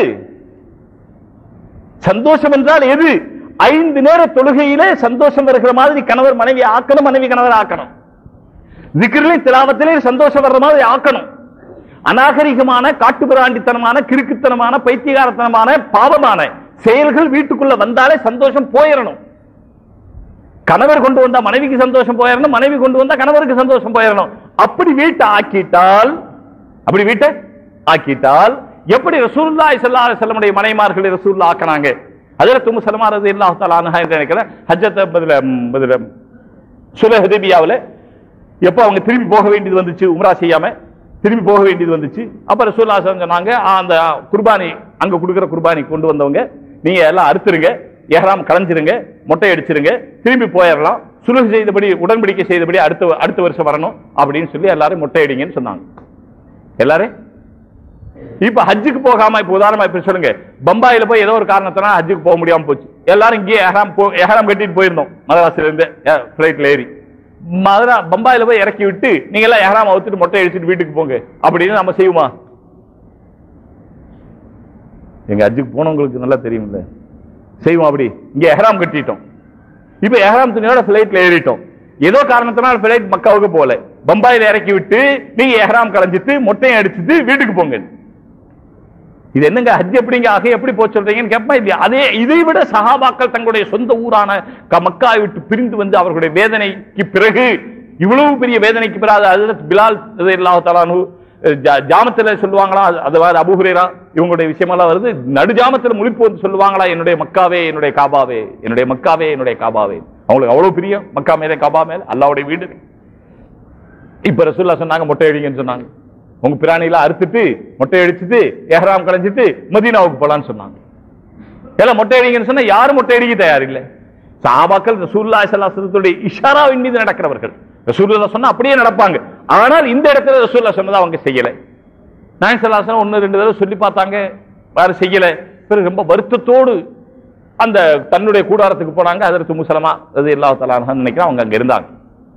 சந்தோஷம் என்றால் எது ஐந்து நேர தொழுகையிலே சந்தோஷம் வருகிற மாதிரி கணவர் மனைவி ஆக்கணும் மனைவி கணவர் ஆக்கணும் திக்கிரிலே திலாவத்திலே சந்தோஷம் வர்ற மாதிரி ஆக்கணும் அநாகரிகமான காட்டுமிராண்டித்தனமான கிறுக்குத்தனமான பைத்தியகாரத்தனமான பாவமான செயல்கள் வீட்டுக்குள்ள வந்தாலே சந்தோஷம் போயிடணும் கணவர் கொண்டு வந்தா மனைவிக்கு சந்தோஷம் போயிடணும் மனைவி கொண்டு வந்தா கணவருக்கு சந்தோஷம் போயிடணும் அப்படி வீட்டை ஆக்கிட்டால் அப்படி வீட்டை ஆக்கிட்டால் எப்படி ரசூலுல்லாஹி ஸல்லல்லாஹு அலைஹி வஸல்லமுடைய மனைமார்களை ரசூலுல்லாஹ் ஆக்குனாங்க ஹஜ்ரத் உம்மு சலமா ரலியல்லாஹு தஆலா அன்ஹா என்று நினைக்கிறேன் ஹஜ்ஜத் பதில பதில சுலஹ் ஹுதைபியாவுல எப்போ அவங்க திரும்பி போக வேண்டியது வந்துச்சு உம்ரா செய்யாம திரும்பி போக வேண்டியது வந்துச்சு அப்ப ரசூலுல்லாஹி ஸல்லல்லாஹு அலைஹி வஸல்லம் சொன்னாங்க "ஆ, அந்த குர்பானி அங்க கொடுக்கிற குர்பானி கொண்டு வந்தவங்க நீங்க எல்லாம் அறுத்துருங்க எஹ்ராம் களைஞ்சிருங்க மொட்டை அடிச்சிருங்க திரும்பி போயிடலாம் சுலுகை செய்தபடி உடன்படிக்கை செய்தபடி அடுத்த அடுத்த வருஷம் வரணும் அப்படின்னு சொல்லி எல்லாரும் மொட்டை அடிங்கன்னு சொன்னாங்க எல்லாரும் இப்ப ஹஜ்ஜுக்கு போகாம இப்ப உதாரணமா இப்ப சொல்லுங்க பம்பாயில போய் ஏதோ ஒரு காரணத்தினால ஹஜ்ஜுக்கு போக முடியாம போச்சு எல்லாரும் இங்கே எஹராம் போ எஹராம் கட்டிட்டு போயிருந்தோம் மதராசில இருந்து பிளைட்ல ஏறி மதுரா பம்பாயில போய் இறக்கி விட்டு நீங்க எல்லாம் எஹராம் அவுத்துட்டு மொட்டை அடிச்சுட்டு வீட்டுக்கு போங்க அப்படின்னு நம்ம செய்வோமா எங்க ஹஜ்ஜுக்கு போனவங்களுக்கு நல்லா தெரியும்ல செய்வோம் அப்படி இங்க எஹராம் கட்டிட்டோம் இப்ப எஹராம் துணியோட பிளைட்ல ஏறிட்டோம் ஏதோ காரணத்தினால் பிளைட் மக்காவுக்கு போல பம்பாயில இறக்கி விட்டு நீங்க எஹராம் கலைஞ்சிட்டு மொட்டையும் அடிச்சிட்டு வீட்டுக்கு போங்க இது என்னங்க ஹஜ் எப்படிங்க ஆக எப்படி போக சொல்றீங்கன்னு கேட்பா இல்லையா அதே இதை விட சஹாபாக்கள் தங்களுடைய சொந்த ஊரான க- மக்காவை விட்டு பிரிந்து வந்து அவர்களுடைய வேதனைக்கு பிறகு இவ்வளவு பெரிய வேதனைக்கு பிறகு அது பிலால் இல்லாஹாலு ஜாமத்துல சொல்லுவாங்களா அது- அது வேற அபுஹுரேரா இவங்களுடைய விஷயமெல்லாம் வருது நடுஜாமத்துல முழிப்பு வந்து சொல்லுவாங்களா என்னுடைய மக்காவே என்னுடைய காபாவே என்னுடைய மக்காவே என்னுடைய காபாவே அவங்களுக்கு அவ்வளவு பிரியம் மக்கா மேலே காபா மேல அல்லாவுடைய வீடு இப்ப ரசூல்லா சொன்னாங்க மொட்டை அடிங்கன்னு சொன்னாங்க உங்க பிராணிலாம் அறுத்துட்டு மொட்டை அடிச்சுட்டு எஹ்ராம் களைஞ்சிட்டு மதீனாவுக்கு போலான்னு சொன்னாங்க எல்லாம் மொட்டை அடிங்கன்னு சொன்னா யாரும் மொட்டை அடிக்க தயார் இல்லை சாபாக்கள் ரசூல்லா சல்லாசத்துடைய இஷாராவின் மீது நடக்கிறவர்கள் ரசூல்லா சொன்னா அப்படியே நடப்பாங்க ஆனால் இந்த இடத்துல ரசூல்லா சொன்னதை அவங்க செய்யல நாயன் சல்லாசனம் ஒன்னு ரெண்டு தடவை சொல்லி பார்த்தாங்க வேற செய்யல பிறகு ரொம்ப வருத்தத்தோடு அந்த தன்னுடைய கூடாரத்துக்கு போனாங்க அதற்கு முசலமா அது எல்லா தலான்னு நினைக்கிறேன் அவங்க அங்க இருந்தாங்க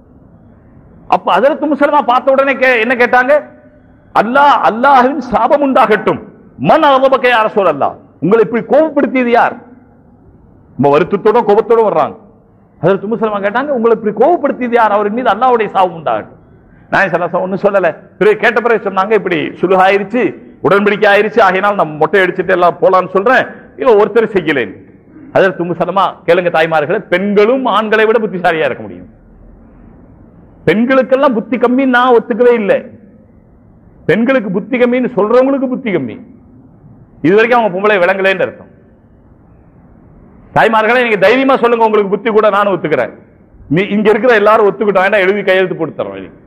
அப்ப அதற்கு முசலமா பார்த்த உடனே கே- என்ன கேட்டாங்க அல்லாஹ் அல்லாஹ்வின் சாபம் உண்டாகட்டும் மன் அவபக்கை யார சொல்லல்லா உங்களை இப்படி கோபப்படுத்தியது யார் ரொம்ப வருத்தத்தோட கோபத்தோட வர்றாங்க அதற்கு முசலமா கேட்டாங்க உங்களை இப்படி கோபப்படுத்தியது யார் அவரின் மீது அல்லாஹ்வுடைய சாபம் உண்டாகட்டும் நான் சலாசம் ஒன்னும் சொல்லல பிறகு கேட்ட பிறகு சொன்னாங்க இப்படி சுலுகாயிருச்சு உடன்படிக்கை ஆயிருச்சு ஆகையினால் நான் மொட்டை அடிச்சுட்டு எல்லாம் போலான்னு சொல்றேன் இல்ல ஒருத்தர் செய்யலேன் அதற்கு முசலமா கேளுங்க தாய்மார்களே பெண்களும் ஆண்களை விட புத்திசாலியா இருக்க முடியும் பெண்களுக்கெல்லாம் புத்தி கம்மி நான் ஒத்துக்கவே இல்லை பெண்களுக்கு புத்தி கம்மின்னு சொல்றவங்களுக்கு புத்தி கம்மி இது வரைக்கும் அவங்க பொம்பளை விளங்கலேன்னு அர்த்தம் தாய்மார்களே நீங்க தைரியமா சொல்லுங்க உங்களுக்கு புத்தி கூட நானும் ஒத்துக்கிறேன் நீ இங்க இருக்கிற எல்லாரும் ஒத்துக்கிட்டோம் வேண்டாம் எழுதி கையெழுத்து போட்டு தரோம் எழுதி.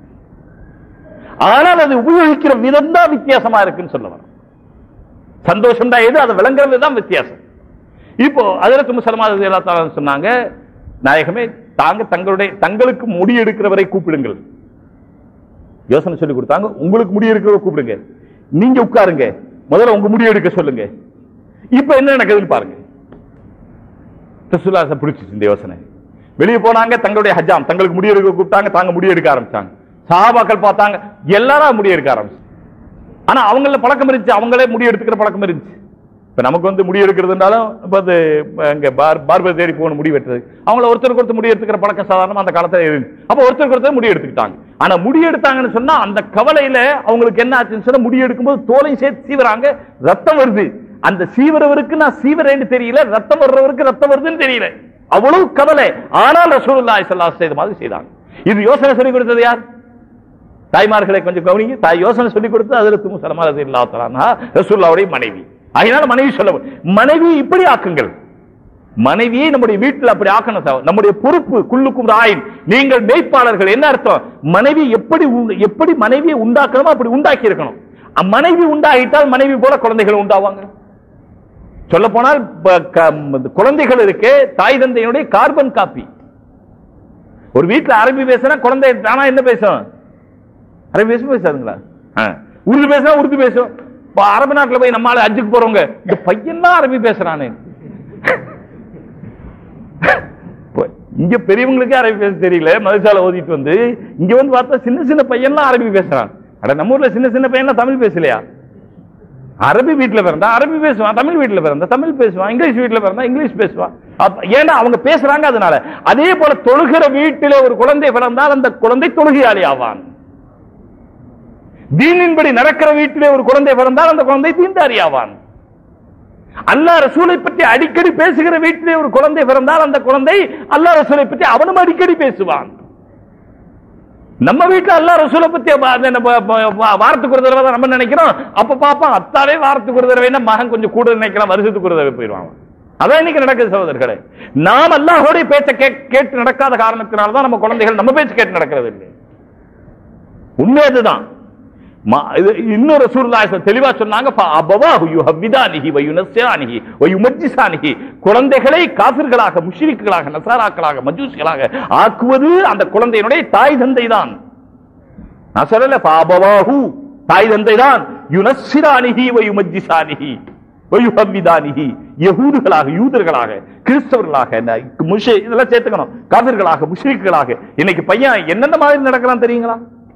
ஆனால் அது உபயோகிக்கிற விதம் தான் வித்தியாசமா இருக்குன்னு சொல்ல வரேன் சந்தோஷம் தான் எது அதை விளங்குறது தான் வித்தியாசம் இப்போ அதற்கு முசலமான எல்லாத்தாலும் சொன்னாங்க நாயகமே தாங்க தங்களுடைய தங்களுக்கு முடி எடுக்கிறவரை கூப்பிடுங்கள் யோசனை சொல்லி கொடுத்தாங்க உங்களுக்கு முடி எடுக்கிறவரை கூப்பிடுங்க நீங்க உட்காருங்க முதல்ல உங்க முடி எடுக்க சொல்லுங்க இப்ப என்ன நடக்குதுன்னு பாருங்க ரசூலுல்லாஹ் பிடிச்சிச்சு இந்த யோசனை வெளியே போனாங்க தங்களுடைய ஹஜ்ஜாம் தங்களுக்கு முடி எடுக்க கூப்பிட்டாங்க தாங்க முடி எடுக்க ஆரம்பிச்சாங்க சஹாபாக்கள் பார்த்தாங்க எல்லாரும் முடி எடுக்க ஆரம்பிச்சு ஆனா அவங்கள பழக்கம் இருந்துச்சு அவங்களே முடி எடுத்துக்கிற பழக்கம் இருந்துச்சு இப்ப நமக்கு வந்து முடி எடுக்கிறதுனாலும் இப்ப அது இப்ப இங்க பார் பார்பர் தேடி போகணும் முடி வெட்டுறது அவங்கள ஒருத்தருக்கு ஒருத்தர் முடி எடுத்துக்கிற பழக்கம் சாதாரணமா அந்த காலத்துல இருந்துச்சு அப்ப ஒருத்தருக்கு ஒருத்தர் முடி எடுத்துக்கிட்டாங்க ஆனா முடி எடுத்தாங்கன்னு சொன்னா அந்த கவலையில அவங்களுக்கு என்ன ஆச்சுன்னு சொன்னா முடி எடுக்கும்போது தோலையும் சேர்த்து சீவறாங்க ரத்தம் வருது அந்த சீவரவருக்கு நான் சீவரேன்னு தெரியல ரத்தம் வர்றவருக்கு ரத்தம் வருதுன்னு தெரியல அவ்வளவு கவலை ஆனால் ரசூலுல்லாஹி ஸல்லல்லாஹு அலைஹி மாதிரி செய்தாங்க இது யோசனை சொல்லி கொடுத்தது யார் தாய்மார்களை கொஞ்சம் கவனிங்க தாய் யோசனை சொல்லி கொடுத்து அதுல துமு சலமா ரலியல்லாஹு தஆலா ரசூலுல்லாஹ்வுடைய மனைவி அதனால மனைவி சொல்ல மனைவி இப்படி ஆக்குங்கள் மனைவியை நம்முடைய வீட்டில் அப்படி ஆக்கணும் சார். நம்முடைய பொறுப்பு குள்ளுக்கும் ராயின் நீங்கள் மேய்ப்பாளர்கள் என்ன அர்த்தம் மனைவி எப்படி உண்டு- எப்படி மனைவியை உண்டாக்கணுமோ அப்படி உண்டாக்கி இருக்கணும் அ- மனைவி உண்டாகிட்டால் மனைவி போல குழந்தைகள் உண்டாவாங்க சொல்ல போனால் ப- க- குழந்தைகள் இருக்கே தாய் தந்தையினுடைய கார்பன் காப்பி ஒரு வீட்டுல அரபி பேசினா குழந்தை தானா என்ன பேசும் அரபி பேசும் பேசாதுங்களா ஆ. உருது பேசினா உருது பேசும் இப்ப அரபு நாட்டுல போய் நம்மளால அஜுக்கு போறவங்க இந்த பையன் தான் அரபி பேசுறானே இங்க பெரியவங்களுக்கே அரபி பேச தெரியல மதுசால ஓதிட்டு வந்து இங்க வந்து பார்த்தா சின்ன சின்ன பையன்லாம் அரபி பேசுறான் அட நம்ம ஊர்ல சின்ன சின்ன பையன்லாம் தமிழ் பேசலையா அரபி வீட்டுல பிறந்தா அரபி பேசுவான் தமிழ் வீட்டுல பிறந்தா தமிழ் பேசுவான் இங்கிலீஷ் வீட்டுல பிறந்தா இங்கிலீஷ் பேசுவான் அப்ப- ஏன்னா அவங்க பேசுறாங்க அதனால அதே போல தொழுகிற வீட்டிலே ஒரு குழந்தை பிறந்தால் அந்த குழந்தை தொழுகையாளி ஆவான் தீனின்படி நடக்கிற வீட்டிலே ஒரு குழந்தை பிறந்தால் அந்த குழந்தை தீண்டாரி ஆவான் அல்லாஹ் ரசூலை பற்றி அடிக்கடி பேசுகிற வீட்டிலே ஒரு குழந்தை பிறந்தால் அந்த குழந்தை அல்லாஹ் ரசூலை பற்றி அவனும் அடிக்கடி பேசுவான் நம்ம வீட்டுல அல்லாஹ் ரசூலை பத்தி ப- அது நம்ம ப- ப- வாரத்துக்கு ஒரு தடவை தான் நம்ம நினைக்கிறோம் அப்ப பாப்பான் அத்தாவே வாரத்துக்கு ஒரு தடவை மகன் கொஞ்சம் கூட நினைக்கலாம் வருஷத்துக்கு ஒரு தடவை போயிடுவான் அதான் இன்னைக்கு நடக்குது சகோதரர்களே நாம் அல்லாஹோடைய பேச்சை கே- கேட்டு நடக்காத காரணத்தினால தான் நம்ம குழந்தைகள் நம்ம பேச்சு கேட்டு நடக்கிறது இல்லை உண்மை அதுதான் மா- இது இன்னொரு சூழ்நிலை தெளிவா சொன்னாங்க அபவாஹு யுஹவ்விதானிஹி வயுனஸ்ஸானிஹி வயுமஜ்ஜிசானிஹி குழந்தைகளை காபிர்களாக முஷ்ரிக்குகளாக நசாராக்களாக மஜூசிகளாக ஆக்குவது அந்த குழந்தையினுடைய தாய் தந்தை தான் நான் சொல்லல அபவாஹு தாய் தந்தை தான் யுனஸ்ஸிரானிஹி வயுமஜ்ஜிசானிஹி வயுஹவ்விதானிஹி யஹூதுகளாக யூதர்களாக கிறிஸ்தவர்களாக இந்த முஷி இதெல்லாம் சேர்த்துக்கணும் காபிர்களாக முஷ்ரிக்குகளாக இன்னைக்கு பையன் என்னென்ன மாதிரி நடக்கிறான் தெரியுங்களா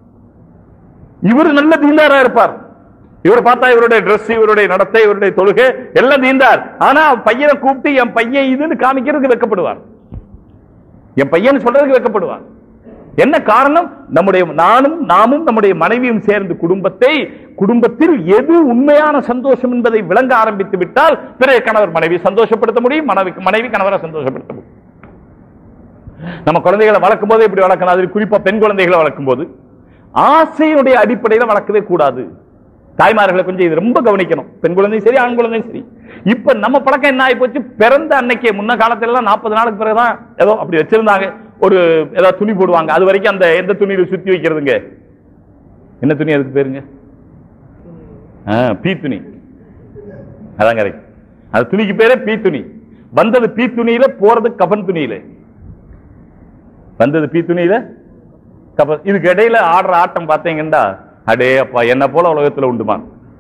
இவர் நல்ல தீந்தாரா இருப்பார் இவர் பார்த்தா இவருடைய Dress இவருடைய நடத்தை இவருடைய தொழுகை எல்லாம் தீந்தார் ஆனா பையனை கூப்பிட்டு என் பையன் இதுன்னு காமிக்கிறதுக்கு வெக்கப்படுவார் என் பையன் சொல்றதுக்கு வெக்கப்படுவார் என்ன காரணம் நம்முடைய நானும் நாமும் நம்முடைய மனைவியும் சேர்ந்து குடும்பத்தை குடும்பத்தில் எது உண்மையான சந்தோஷம் என்பதை விளங்க ஆரம்பித்து விட்டால் பிறகு கணவர் மனைவி சந்தோஷப்படுத்த முடியும் மனைவி மனைவி கணவரை சந்தோஷப்படுத்த முடியும் நம்ம குழந்தைகளை வளர்க்கும் போது எப்படி வளர்க்கணும் அது குறிப்பா பெண் குழந்தைகளை வளர்க்கும் போது ஆசையினுடைய அடிப்படையில் வளர்க்கவே கூடாது தாய்மார்களை கொஞ்சம் இது ரொம்ப கவனிக்கணும் பெண் குழந்தையும் சரி ஆண் குழந்தையும் சரி இப்ப நம்ம பழக்கம் என்ன ஆகி போச்சு பிறந்த அன்னைக்கே முன்ன காலத்துல எல்லாம் நாற்பது நாளுக்கு பிறகுதான் ஏதோ அப்படி வச்சிருந்தாங்க ஒரு ஏதாவது துணி போடுவாங்க அது வரைக்கும் அந்த எந்த துணியில சுத்தி வைக்கிறதுங்க என்ன துணி அதுக்கு பேருங்க ஆ, பீ துணி அதான் கரெக்ட் அது துணிக்கு பேரே பீ துணி வந்தது பீ துணியில போறது கபன் துணியில வந்தது பீ துணியில கப- இதுக்கு இடையில ஆடுற ஆட்டம் பார்த்தீங்கன்னா அடே அப்பா என்ன போல உலகத்துல உண்டுமா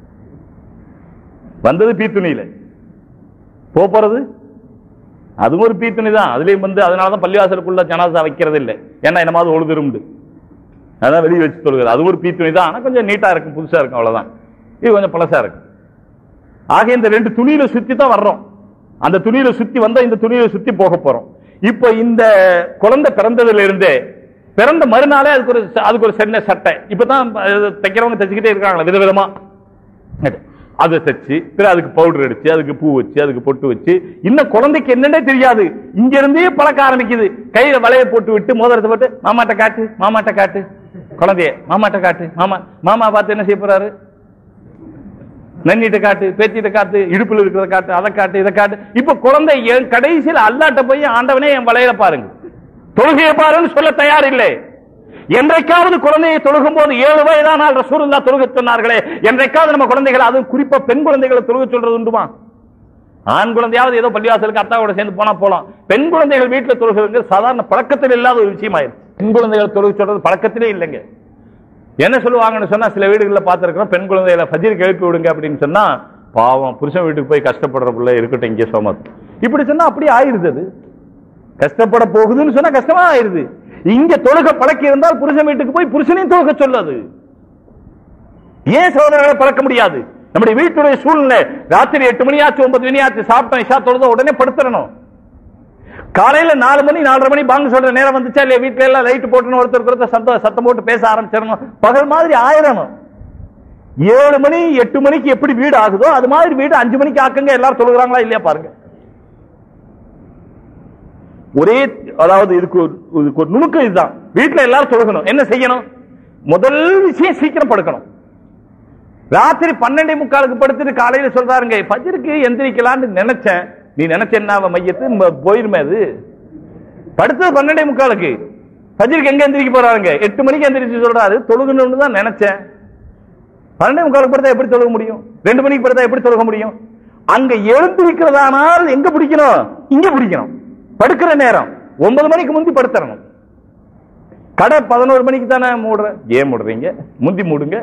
வந்தது பீ துணியில போப் போறது அதுவும் ஒரு பீ துணி தான் அதுலயும் வந்து அதனாலதான் பள்ளிவாசலுக்குள்ள ஜனாசா வைக்கிறது இல்லை ஏன்னா என்னமாவது ஒழுதுருண்டு அதான் வெளியே வச்சு தொழுகிறது அது ஒரு பீ துணி தான் ஆனா கொஞ்சம் நீட்டா இருக்கும் புதுசா இருக்கும் அவ்வளவுதான் இது கொஞ்சம் பழசா இருக்கு ஆக இந்த ரெண்டு துணியில சுத்தி தான் வர்றோம் அந்த துணியில சுத்தி வந்தா இந்த துணியில சுத்தி போக போறோம் இப்போ இந்த குழந்தை பிறந்ததுல இருந்தே பிறந்த மறுநாளே அதுக்கு ஒரு ச- அதுக்கு ஒரு சின்ன சட்டை இப்பதான் அஹ், தைக்கிறவங்க தைச்சுக்கிட்டே இருக்காங்களா விதவிதமா அதை தைச்சு பிறகு அதுக்கு பவுடர் அடிச்சு அதுக்கு பூ வச்சு அதுக்கு பொட்டு வச்சு இன்னும் குழந்தைக்கு என்னன்னே தெரியாது இங்க இருந்தே பழக்க ஆரம்பிக்குது கையில வளைய போட்டு விட்டு மோதிரத்தை போட்டு மாமாட்ட காட்டு மாமாட்ட காட்டு குழந்தைய மாமாட்ட காட்டு மாமா மாமா பார்த்து என்ன செய்ய போறாரு நன்னிட்ட காட்டு பேத்திட்ட காட்டு இடுப்புல இருக்கிறத காட்டு அதை காட்டு இதை காட்டு இப்ப குழந்தை என் கடைசியில் அல்லாட்ட போய் ஆண்டவனே என் வளையல பாருங்க தொழுகையை பாருன்னு சொல்ல தயார் இல்லை என்றைக்காவது குழந்தையை தொழுகும் போது ஏழு வயதானால் ரசூலுல்லா தொழுக சொன்னார்களே என்றைக்காவது நம்ம குழந்தைகள் அதுவும் குறிப்பா பெண் குழந்தைகளை தொழுக சொல்றது உண்டுமா ஆண் குழந்தையாவது ஏதோ பள்ளிவாசலுக்கு அத்தாவோட சேர்ந்து போனா போலாம் பெண் குழந்தைகள் வீட்டுல தொழுகிறது சாதாரண பழக்கத்தில் இல்லாத ஒரு விஷயமாயிருச்சு பெண் குழந்தைகள் தொழுக சொல்றது பழக்கத்திலே இல்லைங்க என்ன சொல்லுவாங்கன்னு சொன்னா சில வீடுகளில் பார்த்திருக்கிறோம் பெண் குழந்தைகளை ஃபஜ்ருக்கு எழுப்பி விடுங்க அப்படின்னு சொன்னா பாவம் புருஷன் வீட்டுக்கு போய் கஷ்டப்படுற பிள்ளை இருக்கட்டும் இங்கே சோமத் இப்படி சொன்னா அப்படியே ஆயிருது அது கஷ்டப்பட போகுதுன்னு சொன்னா கஷ்டமா ஆயிருது இங்க தொழுக பழக்கி இருந்தால் புருஷன் வீட்டுக்கு போய் புருஷனையும் தொழுக சொல்லாது ஏன் சோதனைகளை பழக்க முடியாது நம்முடைய வீட்டுடைய சூழ்நிலை ராத்திரி எட்டு மணி ஆச்சு ஒன்பது மணி ஆச்சு சாப்பிட்டோம் இஷா தொழுத உடனே படுத்துறணும் காலையில நாலு மணி நாலரை மணி பாங்க சொல்ற நேரம் வந்துச்சா இல்லையா வீட்டுல எல்லாம் லைட் போட்டுன்னு ஒருத்தருக்கு ஒருத்தர் சத்தம் சத்தம் போட்டு பேச ஆரம்பிச்சிடணும் பகல் மாதிரி ஆயிரணும் ஏழு மணி எட்டு மணிக்கு எப்படி வீடு ஆகுதோ அது மாதிரி வீடு அஞ்சு மணிக்கு ஆக்குங்க எல்லாரும் சொல்லுகிறாங்களா இல்லையா பாருங்க ஒரே அதாவது இதுக்கு ஒரு இதுக்கு ஒரு நுணுக்கம் இதுதான் வீட்டுல எல்லாரும் தொழுகணும் என்ன செய்யணும் முதல் விஷயம் சீக்கிரம் படுக்கணும் ராத்திரி பன்னெண்டே முக்காலுக்கு படுத்துட்டு காலையில சொல்றாருங்க ஃபஜ்ருக்கு எந்திரிக்கலாம்னு நினைச்சேன் நீ நினைச்ச என்ன அவன் மையத்து ம- போயிருமே அது படுத்தது பன்னெண்டே முக்காலுக்கு ஃபஜ்ருக்கு எங்க எந்திரிக்க போறாருங்க எட்டு மணிக்கு எந்திரிச்சு சொல்றாரு தொழுகணும்னு தான் நினைச்சேன் பன்னெண்டே முக்காலுக்கு படுத்தா எப்படி தொழுக முடியும் ரெண்டு மணிக்கு படுத்தா எப்படி தொழுக முடியும் அங்க எழுந்திருக்கிறதானால் எங்க பிடிக்கணும் இங்க பிடிக்கணும் படுக்கிற நேரம் ஒன்பது மணிக்கு முந்தி படுத்துறணும் கடை பதினோரு மணிக்கு தானே மூடுற ஏன் மூடுறீங்க முந்தி மூடுங்க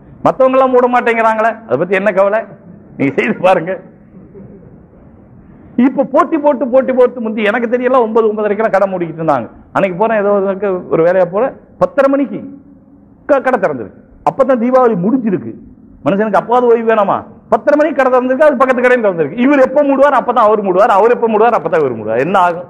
மத்தவங்க எல்லாம் மூட மாட்டேங்கிறாங்களே அதை பத்தி என்ன கவலை நீங்க செய்து பாருங்க இப்ப போட்டி போட்டு போட்டி போட்டு முந்தி எனக்கு தெரியல ஒன்பது ஒன்பதரைக்கெல்லாம் கடை மூடிக்கிட்டு இருந்தாங்க அன்னைக்கு போறேன் ஏதோ ஒரு ஒரு வேலையா போறேன் பத்தரை மணிக்கு க- கடை திறந்திருக்கு அப்பதான் தீபாவளி முடிஞ்சிருக்கு மனுஷனுக்கு அப்பாவது ஓய்வு வேணாமா பத்தரை மணிக்கு கடை திறந்திருக்கு அது பக்கத்து கடையில் திறந்திருக்கு இவர் எப்ப மூடுவார் அப்பதான் அவர் மூடுவார் அவர் எப்ப மூடுவார் அப்பதான் இவர் மூடுவார் என்ன ஆகும்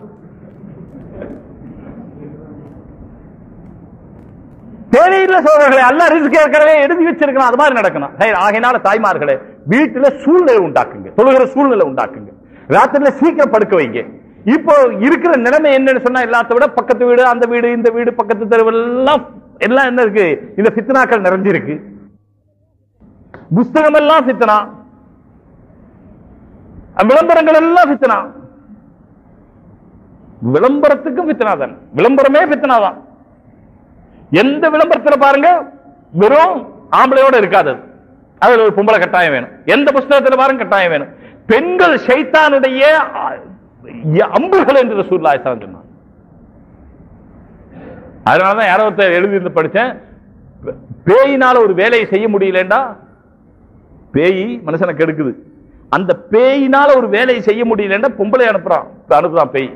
தேவையில்லை சோழர்களே அல்ல ரிஸ்க் ஏற்கனவே எழுதி வச்சிருக்கணும் அது மாதிரி நடக்கணும் ஹே, ஆகையினால தாய்மார்களே வீட்டுல சூழ்நிலை உண்டாக்குங்க தொழுகிற சூழ்நிலை உண்டாக்குங்க ராத்திரில சீக்கிரம் படுக்க வைங்க இப்போ இருக்கிற நிலைமை என்னன்னு சொன்னா எல்லாத்த விட பக்கத்து வீடு அந்த வீடு இந்த வீடு பக்கத்து தெருவெல்லாம் எல்லாம் என்ன இருக்கு இந்த பித்னாக்கள் நிறைஞ்சிருக்கு புஸ்தகம் எல்லாம் பித்தனா விளம்பரங்கள் எல்லாம் பித்தனா விளம்பரத்துக்கும் பித்தனா தான் விளம்பரமே பித்தனா தான் எந்த விளம்பரத்துல பாருங்க வெறும் ஆம்பளையோட இருக்காது அது. அதுல ஒரு பொம்பளை கட்டாயம் வேணும் எந்த புஸ்தகத்துல பாருங்க கட்டாயம் வேணும் பெண்கள் ஷைத்தானுடைய அ- அம்புகள் என்று ரசூலுல்லாஹி ஸல்லல்லாஹு அலைஹி சொன்னாங்க அதனாலதான் யாரோ ஒருத்தர் எழுதி படிச்சேன் பேயினால ஒரு வேலையை செய்ய முடியலண்டா பேய் மனுஷனை கெடுக்குது அந்த பேயினால ஒரு வேலையை செய்ய முடியலன்னா பொம்பளை அனுப்புறான் அனுப்புறான் பேய்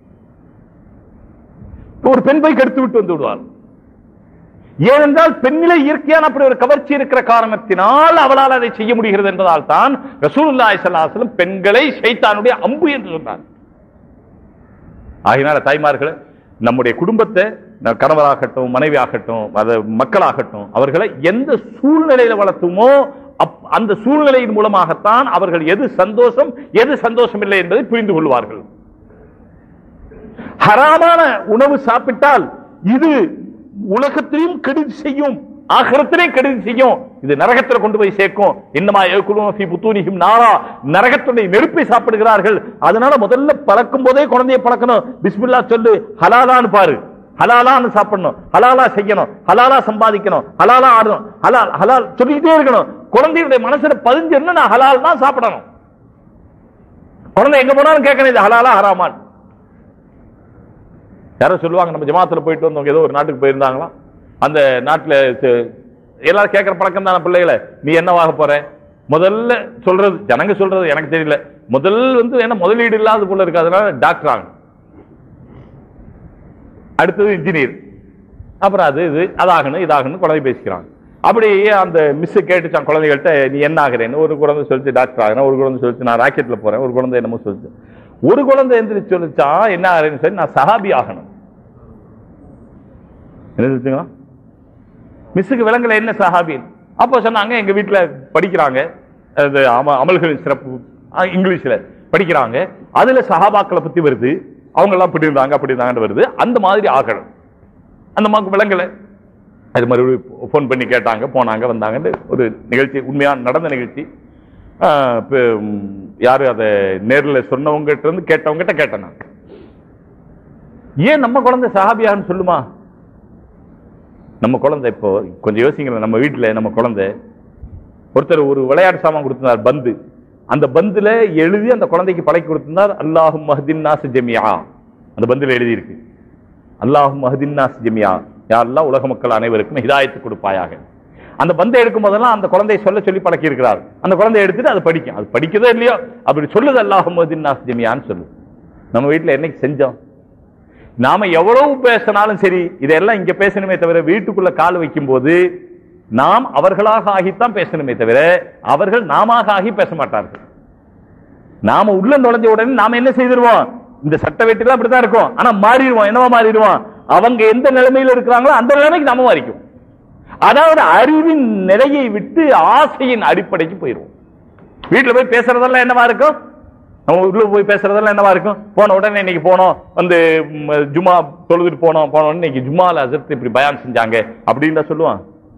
ஒரு பெண் போய் கெடுத்து விட்டு வந்து விடுவார் ஏனென்றால் பெண்ணிலே இயற்கையான அப்படி ஒரு கவர்ச்சி இருக்கிற காரணத்தினால் அவளால் அதை செய்ய முடிகிறது என்பதால் தான் ரசூலுல்லாஹி ஸல்லல்லாஹு அலைஹி வஸல்லம் பெண்களை ஷைத்தானுடைய அம்பு என்று சொன்னார் ஆகினால தாய்மார்களே நம்முடைய குடும்பத்தை ந- கணவராகட்டும் மனைவி ஆகட்டும் அது மக்களாகட்டும் அவர்களை எந்த சூழ்நிலையில வளர்த்துமோ அப்- அந்த சூழ்நிலையின் மூலமாகத்தான் அவர்கள் எது சந்தோஷம் எது சந்தோஷம் இல்லை என்பதை புரிந்து கொள்வார்கள் ஹராமான உணவு சாப்பிட்டால் இது உலகத்திலையும் கெடுதி செய்யும் ஆகிரத்திலையும் கெடுதி செய்யும் இது நரகத்துல கொண்டு போய் சேர்க்கும் இன்னமா ஏகுலும் ஃபீ புத்தூனிஹிம் நாரா நரகத்துடைய நெருப்பை சாப்பிடுகிறார்கள் அதனால முதல்ல பழக்கும் போதே குழந்தையை பழக்கணும் பிஸ்மில்லா சொல்லு ஹலாலான்னு பாரு ஹலாலான்னு சாப்பிடணும் ஹலாலா செய்யணும் ஹலாலா சம்பாதிக்கணும் ஹலாலா ஆடணும் ஹலால் ஹலால் சொல்லிக்கிட்டே இருக்கணும் குழந்தையுடைய மனசுல பதிஞ்சிருந்தா நான் ஹலால் தான் சாப்பிடணும் குழந்தை எங்க போனாலும் கேட்கணும் இது ஹலாலா ஹராமான் யாரோ சொல்லுவாங்க நம்ம ஜமாத்துல போயிட்டு வந்தவங்க ஏதோ ஒரு நாட்டுக்கு போயிருந்தாங்களாம் அந்த நாட்டுல ச- எல்லாரும் கேட்கிற பழக்கம் தானே பிள்ளைகளை நீ என்னவாக போற முதல்ல சொல்றது ஜனங்க சொல்றது எனக்கு தெரியல முதல் வந்து என்ன முதலீடு இல்லாத போல இருக்கு அதனால டாக்டர் ஆகணும் அடுத்தது இன்ஜினியர் அப்புறம் அது இது அதாகணும் இதாகணும் குழந்தை பேசிக்கிறாங்க அப்படி அந்த மிஸ் கேட்டுச்சான் குழந்தைகள்கிட்ட நீ என்ன ஆகுறேன்னு ஒரு குழந்தை சொல்லிச்சு டாக்டர் ஆகிறேன் ஒரு குழந்தை சொல்லிச்சு நான் ராக்கெட்ல போறேன் ஒரு குழந்தை என்னமோ சொல்லிச்சு ஒரு குழந்தை எந்திரிச்சு சொல்லிச்சான் என்ன ஆகுறேன்னு சொல்லி நான் சஹாபி ஆகணும் என்ன சொல்லிச்சுங்களா மிஸ்ஸுக்கு விலங்குல என்ன சஹாபி அப்போ சொன்னாங்க எங்க வீட்டுல படிக்கிறாங்க அது அம- அமல்களின் சிறப்பு ஆ, இங்கிலீஷ்ல படிக்கிறாங்க அதுல சஹாபாக்களை பத்தி வருது அவங்க எல்லாம் இப்படி இருந்தாங்க அப்படி இருந்தாங்கன்னு வருது அந்த மாதிரி ஆகணும் அந்த மாக்கு விலங்குல அது மறுபடியும் ஃபோன் பண்ணி கேட்டாங்க போனாங்க வந்தாங்கன்னு ஒரு நிகழ்ச்சி உண்மையான நடந்த நிகழ்ச்சி ஆ, இப்ப, ம், யாரு அதை நேர்ல சொன்னவங்ககிட்ட இருந்து கேட்டவங்ககிட்ட கேட்டேன் நான் ஏன் நம்ம குழந்தை சஹாபியான்னு சொல்லுமா நம்ம குழந்தை இப்போ கொஞ்சம் யோசிங்களேன் நம்ம வீட்டுல நம்ம குழந்தை ஒருத்தர் ஒரு விளையாட்டு சாமான் கொடுத்திருந்தார் பந்து அந்த பந்துல எழுதி அந்த குழந்தைக்கு பழக்கி கொடுத்திருந்தார் அல்லாஹும் மஹதின் நாஸ் ஜமியா அந்த பந்துல எழுதி இருக்கு அல்லாஹும் மஹதின் நாஸ் ஜமியா யாரெல்லாம் உலக மக்கள் அனைவருக்கும் ஹிதாயத்து கொடுப்பாயாக அந்த பந்தை எடுக்கும் போதெல்லாம் அந்த குழந்தையை சொல்ல சொல்லி பழக்கி இருக்கிறார் அந்த குழந்தையை எடுத்துட்டு அது படிக்கும் அது படிக்குதோ இல்லையோ அப்படி சொல்லுது அல்லாஹும் மஹதின் நாஸ் ஜமியான்னு சொல்லு நம்ம வீட்டுல என்னைக்கு செஞ்சோம் நாம எவ்வளவு பேசினாலும் சரி இதெல்லாம் இங்க பேசணுமே தவிர வீட்டுக்குள்ள கால் வைக்கும் போது நாம் அவர்களாக ஆகித்தான் பேசணுமே தவிர அவர்கள் நாம ஆகி பேச மாட்டார்கள் நாம உள்ள நுழைஞ்ச உடனே நாம என்ன செய்திருவோம் இந்த சட்ட வெட்டிலாம் அப்படித்தான் இருக்கும் ஆனா மாறிடுவோம் என்னவா மாறிடுவோம் அவங்க எந்த நிலைமையில இருக்கிறாங்களோ அந்த நிலைமைக்கு நாம மாறிக்கும் அதாவது அறிவின் நிலையை விட்டு ஆசையின் அடிப்படைக்கு போயிடுவோம் வீட்டுல போய் பேசுறதெல்லாம் என்னவா இருக்கும் நம்ம உள்ள போய் பேசுறதெல்லாம் என்னவா இருக்கும் போன உடனே இன்னைக்கு போனோம் வந்து ம், ஜும்மா தொழுதுட்டு போனோம் போன உடனே இன்னைக்கு ஜும்மால அசர்த்து இப்படி பயான் செஞ்சாங்க அப்படின்னு சொல்லுவான்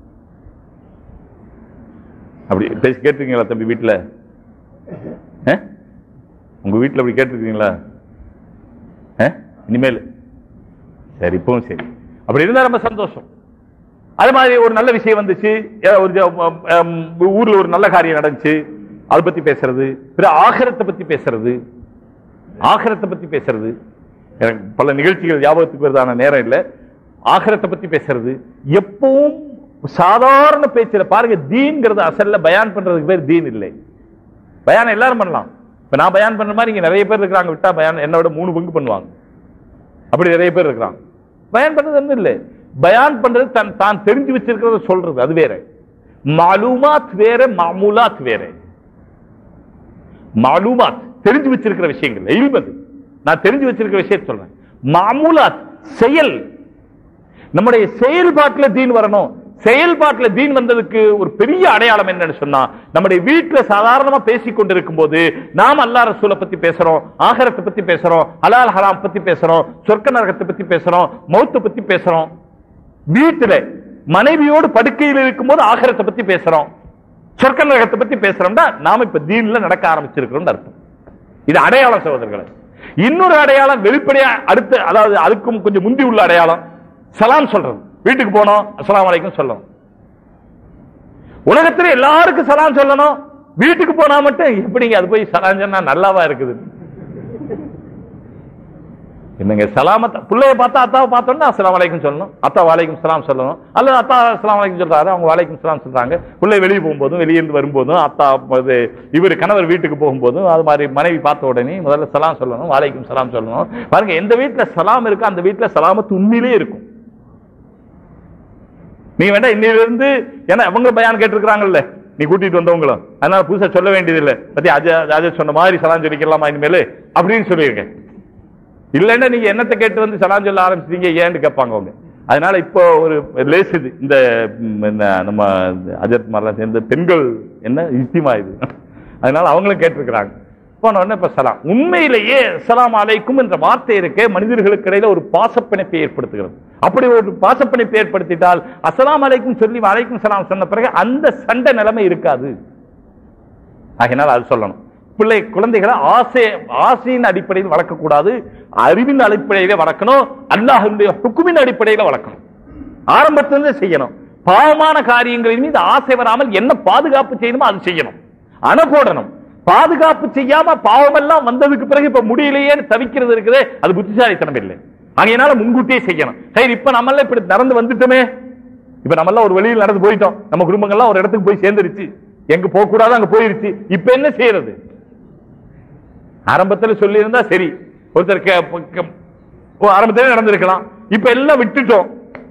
அப்படி பேசி கேட்டிருக்கீங்களா தம்பி வீட்டுல ஆ? உங்க வீட்டுல அப்படி கேட்டிருக்கீங்களா ஆ? இனிமேல் சரி இப்பவும் சரி அப்படி இருந்தா ரொம்ப சந்தோஷம் அது மாதிரி ஒரு நல்ல விஷயம் வந்துச்சு ஏதோ ஒரு ஜ- அம், அம், ஊர்ல ஒரு நல்ல காரியம் நடந்துச்சு அதை பத்தி பேசுறது பிற ஆகரத்தை பத்தி பேசுறது ஆகரத்தை பத்தி பேசுறது எனக்கு பல நிகழ்ச்சிகள் ஞாபகத்துக்கு வருதான நேரம் இல்ல ஆகரத்தை பத்தி பேசுறது எப்பவும் சாதாரண பேச்சுல பாருங்க தீன்ங்கிறது அசல்ல பயான் பண்றதுக்கு பேர் தீன் இல்லை பயான் எல்லாரும் பண்ணலாம் இப்ப நான் பயான் பண்ற மாதிரி இங்க நிறைய பேர் இருக்கிறாங்க விட்டா பயான் என்னோட மூணு பங்கு பண்ணுவாங்க அப்படி நிறைய பேர் இருக்கிறாங்க பயான் பண்றது ஒண்ணும் இல்லை பயான் பண்றது தன் தான் தெரிஞ்சு வச்சிருக்கிறத சொல்றது அது வேற மாலூமாத் வேற மாமூலாத் வேற மாலூமாத் தெரிஞ்சு வச்சிருக்கிற விஷயங்கள் இல்மது நான் தெரிஞ்சு வச்சிருக்கிற விஷயத்தை சொல்றேன் மாமூலாத் செயல் நம்முடைய செயல்பாட்டுல தீன் வரணும் செயல்பாட்டுல தீன் வந்ததுக்கு ஒரு பெரிய அடையாளம் என்னன்னு சொன்னா நம்முடைய வீட்டுல சாதாரணமா பேசிக் கொண்டிருக்கும் போது நாம் அல்லா ரசூலை பத்தி பேசுறோம் ஆகரத்தை பத்தி பேசுறோம் ஹலால் ஹராம் பத்தி பேசுறோம் சொர்க்க நரகத்தை பத்தி பேசுறோம் மௌத்தை பத்தி பேசுறோம் வீட்டுல மனைவியோடு படுக்கையில் இருக்கும்போது ஆகரத்தை பத்தி பேசுறோம் சொர்க்க நரகத்தை பத்தி பேசுறோம்னா நாம இப்ப தீன்ல நடக்க ஆரம்பிச்சிருக்கிறோம் அர்த்தம் இது அடையாளம் சகோதரர்களே இன்னொரு அடையாளம் வெளிப்படையா அடுத்து அதாவது அதுக்கும் கொஞ்சம் முந்தி உள்ள அடையாளம் சலாம் சொல்றது வீட்டுக்கு போனோம் அஸ்ஸலாமு அலைக்கும் சொல்லணும் உலகத்துல எல்லாருக்கும் சலாம் சொல்லணும் வீட்டுக்கு போனா மட்டும் எப்படிங்க அது போய் சலாம் சொன்னா நல்லாவா இருக்குது என்னங்க சலாமத் பிள்ளைய பார்த்தா அத்தாவை பார்த்தோம்னா அஸ்ஸலாமு அலைக்கும் சொல்லணும் அத்தா வாலைக்கும் சலாம் சொல்லணும் அல்லது அத்தா அஸ்ஸலாமு அலைக்கும் சொல்றாரு அவங்க வாலைக்கும் சலாம் சொல்றாங்க பிள்ளை வெளியே போகும்போதும் வெளியே இருந்து வரும்போதும் அத்தா இது இவர் கணவர் வீட்டுக்கு போகும்போதும் அது மாதிரி மனைவி பார்த்த உடனே முதல்ல சலாம் சொல்லணும் வாலைக்கும் சலாம் சொல்லணும் பாருங்க எந்த வீட்டுல சலாம் இருக்கோ அந்த வீட்டுல சலாமத்து உண்மையிலே இருக்கும் நீ வேண்டாம் இன்னையில இருந்து ஏன்னா அவங்க பயான் கேட்டிருக்கிறாங்கல்ல நீ கூட்டிட்டு வந்தவங்களும் அதனால புதுசா சொல்ல வேண்டியதில்லை பத்தி அஜய் அஜய் சொன்ன மாதிரி சலாம் சொல்லிக்கலாமா இனிமேல் அப்படின்னு சொல்லியிருக்கேன் இல்லைன்னா நீங்க என்னத்தை கேட்டு வந்து சலாம் சொல்ல ஆரம்பிச்சிட்டீங்க ஏன்னு கேட்பாங்க அவங்க அதனால இப்போ ஒரு லேஸ் இது இந்த ம், என்ன, நம்ம அஜத் மாதிரிலாம் சேர்ந்த பெண்கள் என்ன இஸ்திமா இது அதனால அவங்களும் கேட்டிருக்கிறாங்க போன உடனே இப்ப சலாம் உண்மையிலேயே சலாம் அலைக்கும் என்ற வார்த்தை இருக்கே மனிதர்களுக்கு இடையில ஒரு பாசப்பிணைப்பை ஏற்படுத்துகிறது அப்படி ஒரு பாசப்பிணைப்பை ஏற்படுத்திட்டால் அஸ்ஸலாமு அலைக்கும் சொல்லி வலைக்கும் சலாம் சொன்ன பிறகு அந்த சண்டை நிலைமை இருக்காது ஆகையினால் அது சொல்லணும் பிள்ளை குழந்தைகளை ஆசை ஆசையின் அடிப்படையில் வளர்க்கக்கூடாது அறிவின் அடிப்படையில வளர்க்கணும் அல்லாஹுடைய ஹுக்குமின் அடிப்படையில வளர்க்கணும் ஆரம்பத்திலிருந்து செய்யணும் பாவமான காரியங்களின் மீது ஆசை வராமல் என்ன பாதுகாப்பு செய்யணுமோ அது செய்யணும் அணை போடணும் பாதுகாப்பு செய்யாம பாவம் எல்லாம் வந்ததுக்கு பிறகு இப்ப முடியலையே தவிக்கிறது இருக்குதே அது புத்திசாலித்தனம் இல்லை ஆகையினால முன்கூட்டியே செய்யணும் சரி இப்ப நம்ம இப்படி நடந்து வந்துட்டோமே இப்ப நம்ம எல்லாம் ஒரு வெளியில் நடந்து போயிட்டோம் நம்ம குடும்பங்கள்லாம் ஒரு இடத்துக்கு போய் சேர்ந்துருச்சு எங்க போக கூடாது அங்க போயிருச்சு இப்ப என்ன செய்யறது ஆரம்பத்துல சொல்லி இருந்தா சரி ஒருத்தர் கே- ப- க- ஓ, ஆரம்பத்திலே நடந்திருக்கலாம் இப்ப எல்லாம் விட்டுட்டோம்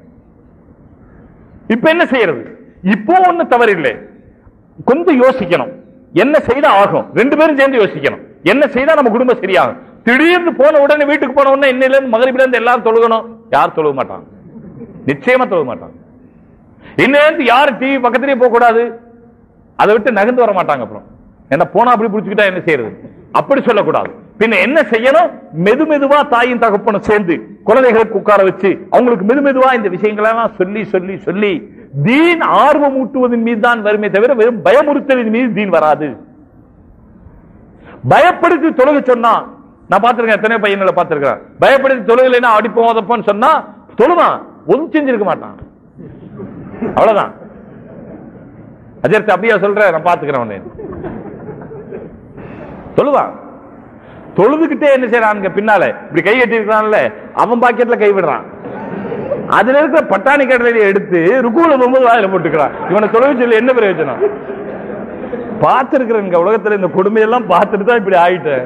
இப்ப என்ன செய்யறது இப்போ ஒண்ணு தவறு இல்லை கொஞ்சம் யோசிக்கணும் என்ன செய்தா ஆகும் ரெண்டு பேரும் சேர்ந்து யோசிக்கணும் என்ன செய்தா நம்ம குடும்பம் சரியாகும் திடீர்னு போன உடனே வீட்டுக்கு போன உடனே இன்னையில இருந்து மகரிபில இருந்து எல்லாரும் தொழுகணும் யார் தொழுக மாட்டாங்க நிச்சயமா தொழுக மாட்டாங்க இன்னும் யாரும் டிவி பக்கத்திலேயே போக கூடாது அதை விட்டு நகர்ந்து வர மாட்டாங்க அப்புறம் என்ன போனா அப்படி புடிச்சுக்கிட்டா என்ன செய்யறது அப்படி சொல்லக்கூடாது பின்ன என்ன செய்யணும் மெது மெதுவா தாயும் தகப்பனும் சேர்ந்து குழந்தைகளுக்கு உட்கார வச்சு அவங்களுக்கு மெது மெதுவா இந்த விஷயங்களை எல்லாம் சொல்லி சொல்லி சொல்லி தீன் ஆர்வம் ஊட்டுவதன் மீது தான் வருமே தவிர வெறும் பயமுறுத்தலின் மீது தீன் வராது பயப்படுத்தி தொழுக சொன்னா நான் பார்த்திருக்கேன் எத்தனை பையன்களை பார்த்திருக்கிறேன் பயப்படுத்தி தொழுகலைன்னா அடிப்போம் உதப்போன்னு சொன்னா தொழுவான் ஒதும் செஞ்சிருக்க மாட்டான் அவ்வளவுதான் அஜர்த்து அப்படியா சொல்ற நான் பாத்துக்கிறேன் உன்னை. தொழுவான் தொழுதுகிட்டே என்ன செய்யறானுங்க பின்னால இப்படி கை கட்டி இருக்கிறான்ல அவன் பாக்கெட்ல கை விடுறான் அதுல இருக்கிற பட்டாணி கடலையை எடுத்து ருக்குல போகும்போது வாயில போட்டுக்கிறான் இவனை தொழுவு சொல்லி என்ன பிரயோஜனம் பார்த்திருக்கிறேன் உலகத்துல இந்த கொடுமையெல்லாம் பார்த்துட்டு தான் இப்படி ஆயிட்டேன்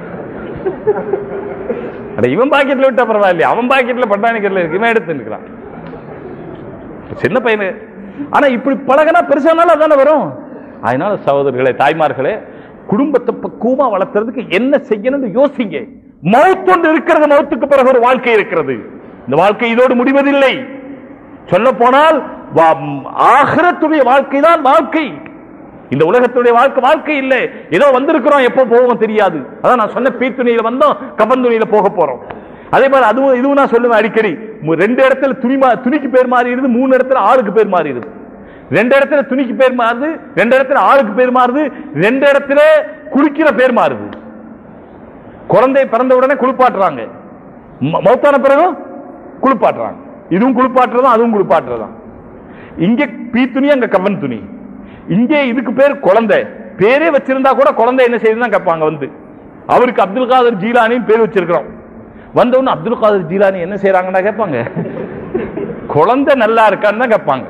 அட இவன் பாக்கெட்ல விட்டா பரவாயில்லையா அவன் பாக்கெட்ல பட்டாணி கடலை இருக்கு இவன் எடுத்து நிற்கிறான் சின்ன பையனு ஆனா இப்படி பழகினா பெருசானாலும் அதானே வரும் அதனால சகோதரர்களே தாய்மார்களே குடும்பத்தை பக்குவமா வளர்த்துறதுக்கு என்ன செய்யணும்னு யோசிங்க மௌத்தொண்டு இருக்கிறது மௌத்துக்கு பிறகு ஒரு வாழ்க்கை இருக்கிறது இந்த வாழ்க்கை இதோடு முடிவதில்லை சொல்ல போனால் ஆகரத்துடைய வாழ்க்கை தான் வாழ்க்கை இந்த உலகத்துடைய வாழ்க்கை வாழ்க்கை இல்லை ஏதோ வந்திருக்கிறோம் எப்போ போவோம் தெரியாது அதான் நான் சொன்ன பீத்துணியில வந்தோம் கபன் துணியில போக போறோம் அதே மாதிரி அதுவும் இதுவும் நான் சொல்லுவேன் அடிக்கடி மு- ரெண்டு இடத்துல துணி மா- துணிக்கு பேர் மாறிடுது மூணு இடத்துல ஆளுக்கு பேர் மாறிடுது ரெண்டு இடத்துல துணிக்கு பேர் மாறுது ரெண்டு இடத்துல ஆளுக்கு பேர் மாறுது ரெண்டு இடத்துல குளிக்கிற பேர் மாறுது குழந்தை பிறந்த உடனே குளிப்பாட்டுறாங்க ம- மௌத்தான பிறகும் குளிப்பாட்டுறாங்க இதுவும் குளிப்பாட்டுறதும் அதுவும் குளிப்பாட்டுறதும் இங்க பீ துணி அங்க கவன் துணி இங்கே இதுக்கு பேர் குழந்தை பேரே வச்சிருந்தா கூட குழந்தை என்ன செய்யுதுன்னு கேட்பாங்க வந்து அவருக்கு அப்துல் காதர் ஜீலானின்னு பேர் வச்சிருக்கிறோம் வந்தவொன்னு அப்துல் காதர் ஜீலானி என்ன செய்யறாங்கன்னா கேட்பாங்க குழந்தை நல்லா இருக்கான்னு தான் கேட்பாங்க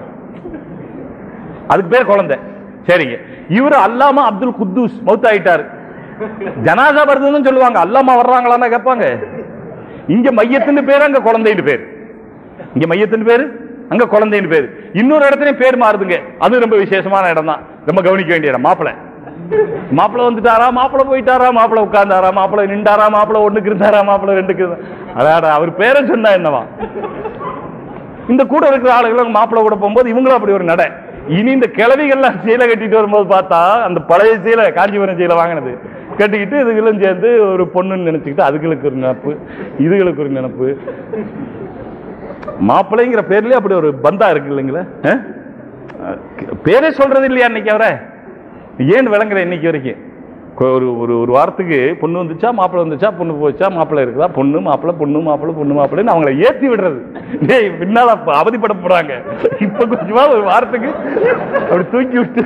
அதுக்கு பேர் குழந்தை சரிங்க இவர் அல்லாம அப்துல் குத்தூஸ் மௌத் ஆயிட்டாரு ஜனாதா வருதுன்னு சொல்லுவாங்க அல்லாமா வர்றாங்களான்னு கேட்பாங்க இங்க மையத்தின் பேரு அங்க குழந்தைன்னு பேரு இங்க மையத்தின் பேரு அங்க குழந்தைன்னு பேரு இன்னொரு இடத்துலயும் பேர் மாறுதுங்க அது ரொம்ப விசேஷமான இடம் தான் ரொம்ப கவனிக்க வேண்டிய இடம் மாப்பிளை மாப்பிளை வந்துட்டாரா மாப்பிளை போயிட்டாரா மாப்பிளை உட்கார்ந்தாரா மாப்பிளை நின்றாரா மாப்பிளை ஒண்ணுக்கு இருந்தாரா மாப்பிளை ரெண்டுக்கு இருந்தா அடாடா அவர் பேரை சொன்னா என்னவா இந்த கூட இருக்கிற ஆளுகளும் மாப்பிளை கூட போகும்போது இவங்களும் அப்படி ஒரு நடை இனி இந்த கிழவிகள்லாம் சீலை கட்டிட்டு வரும்போது பார்த்தா அந்த பழைய சீலை காஞ்சிபுரம் சீலை வாங்கினது கட்டிக்கிட்டு இதுகளும் சேர்ந்து ஒரு பொண்ணுன்னு நினைச்சுக்கிட்டு அதுகளுக்கு ஒரு நினப்பு இதுகளுக்கு ஒரு நினப்பு மாப்பிள்ளைங்கிற பேர்லயே அப்படி ஒரு பந்தா இருக்கு இல்லைங்களா அஹ்? பேரே சொல்றது இல்லையா இன்னைக்கு அவரை ஏன் விளங்குற இன்னைக்கு வரைக்கும் கொ- ஒரு ஒரு ஒரு வாரத்துக்கு பொண்ணு வந்துச்சா மாப்பிள்ளை வந்துச்சா பொண்ணு போச்சா மாப்பிள்ளை இருக்குதா பொண்ணு மாப்பிள்ளை பொண்ணு மாப்பிள்ளை பொண்ணு மாப்பிள்ளைன்னு அவங்கள ஏத்தி விடுறது டேய் பின்னால அப்ப அவதிப்பட போறாங்க இப்ப கொஞ்சமா ஒரு வாரத்துக்கு அப்படி தூக்கி விட்டு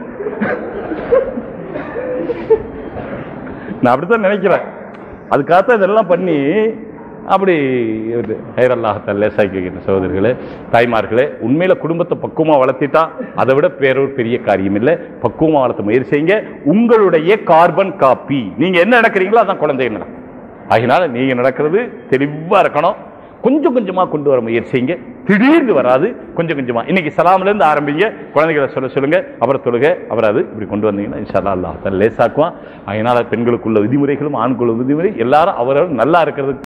நான் அப்படித்தான் நினைக்கிறேன் அதுக்காகத்தான் இதெல்லாம் பண்ணி அப்படி ஹைரல்லாஹத்தை லேசாக்கி வைக்கிற சகோதரர்களே தாய்மார்களே உண்மையில குடும்பத்தை பக்குவமா வளர்த்திட்டா அதை விட பேரொரு பெரிய காரியம் இல்லை பக்குவமா வளர்த்த முயற்சி செய்யுங்க உங்களுடைய கார்பன் காப்பி நீங்க என்ன நடக்கிறீங்களோ அதான் குழந்தைங்க நடக்கும் அதனால நீங்க நடக்கிறது தெளிவா இருக்கணும் கொஞ்சம் கொஞ்சமா கொண்டு வர முயற்சி செய்யுங்க திடீர்னு வராது கொஞ்சம் கொஞ்சமா இன்னைக்கு சலாம்ல இருந்து ஆரம்பிங்க குழந்தைகளை சொல்ல சொல்லுங்க அப்புறம் தொழுக அப்புறம் அது இப்படி கொண்டு வந்தீங்கன்னா இன்ஷா அல்லாஹ் லேசாக்குவான் அதனால பெண்களுக்குள்ள விதிமுறைகளும் ஆண்களுள்ள விதிமுறை எல்லாரும் அவரவர் நல்லா இருக்கிறதுக்கு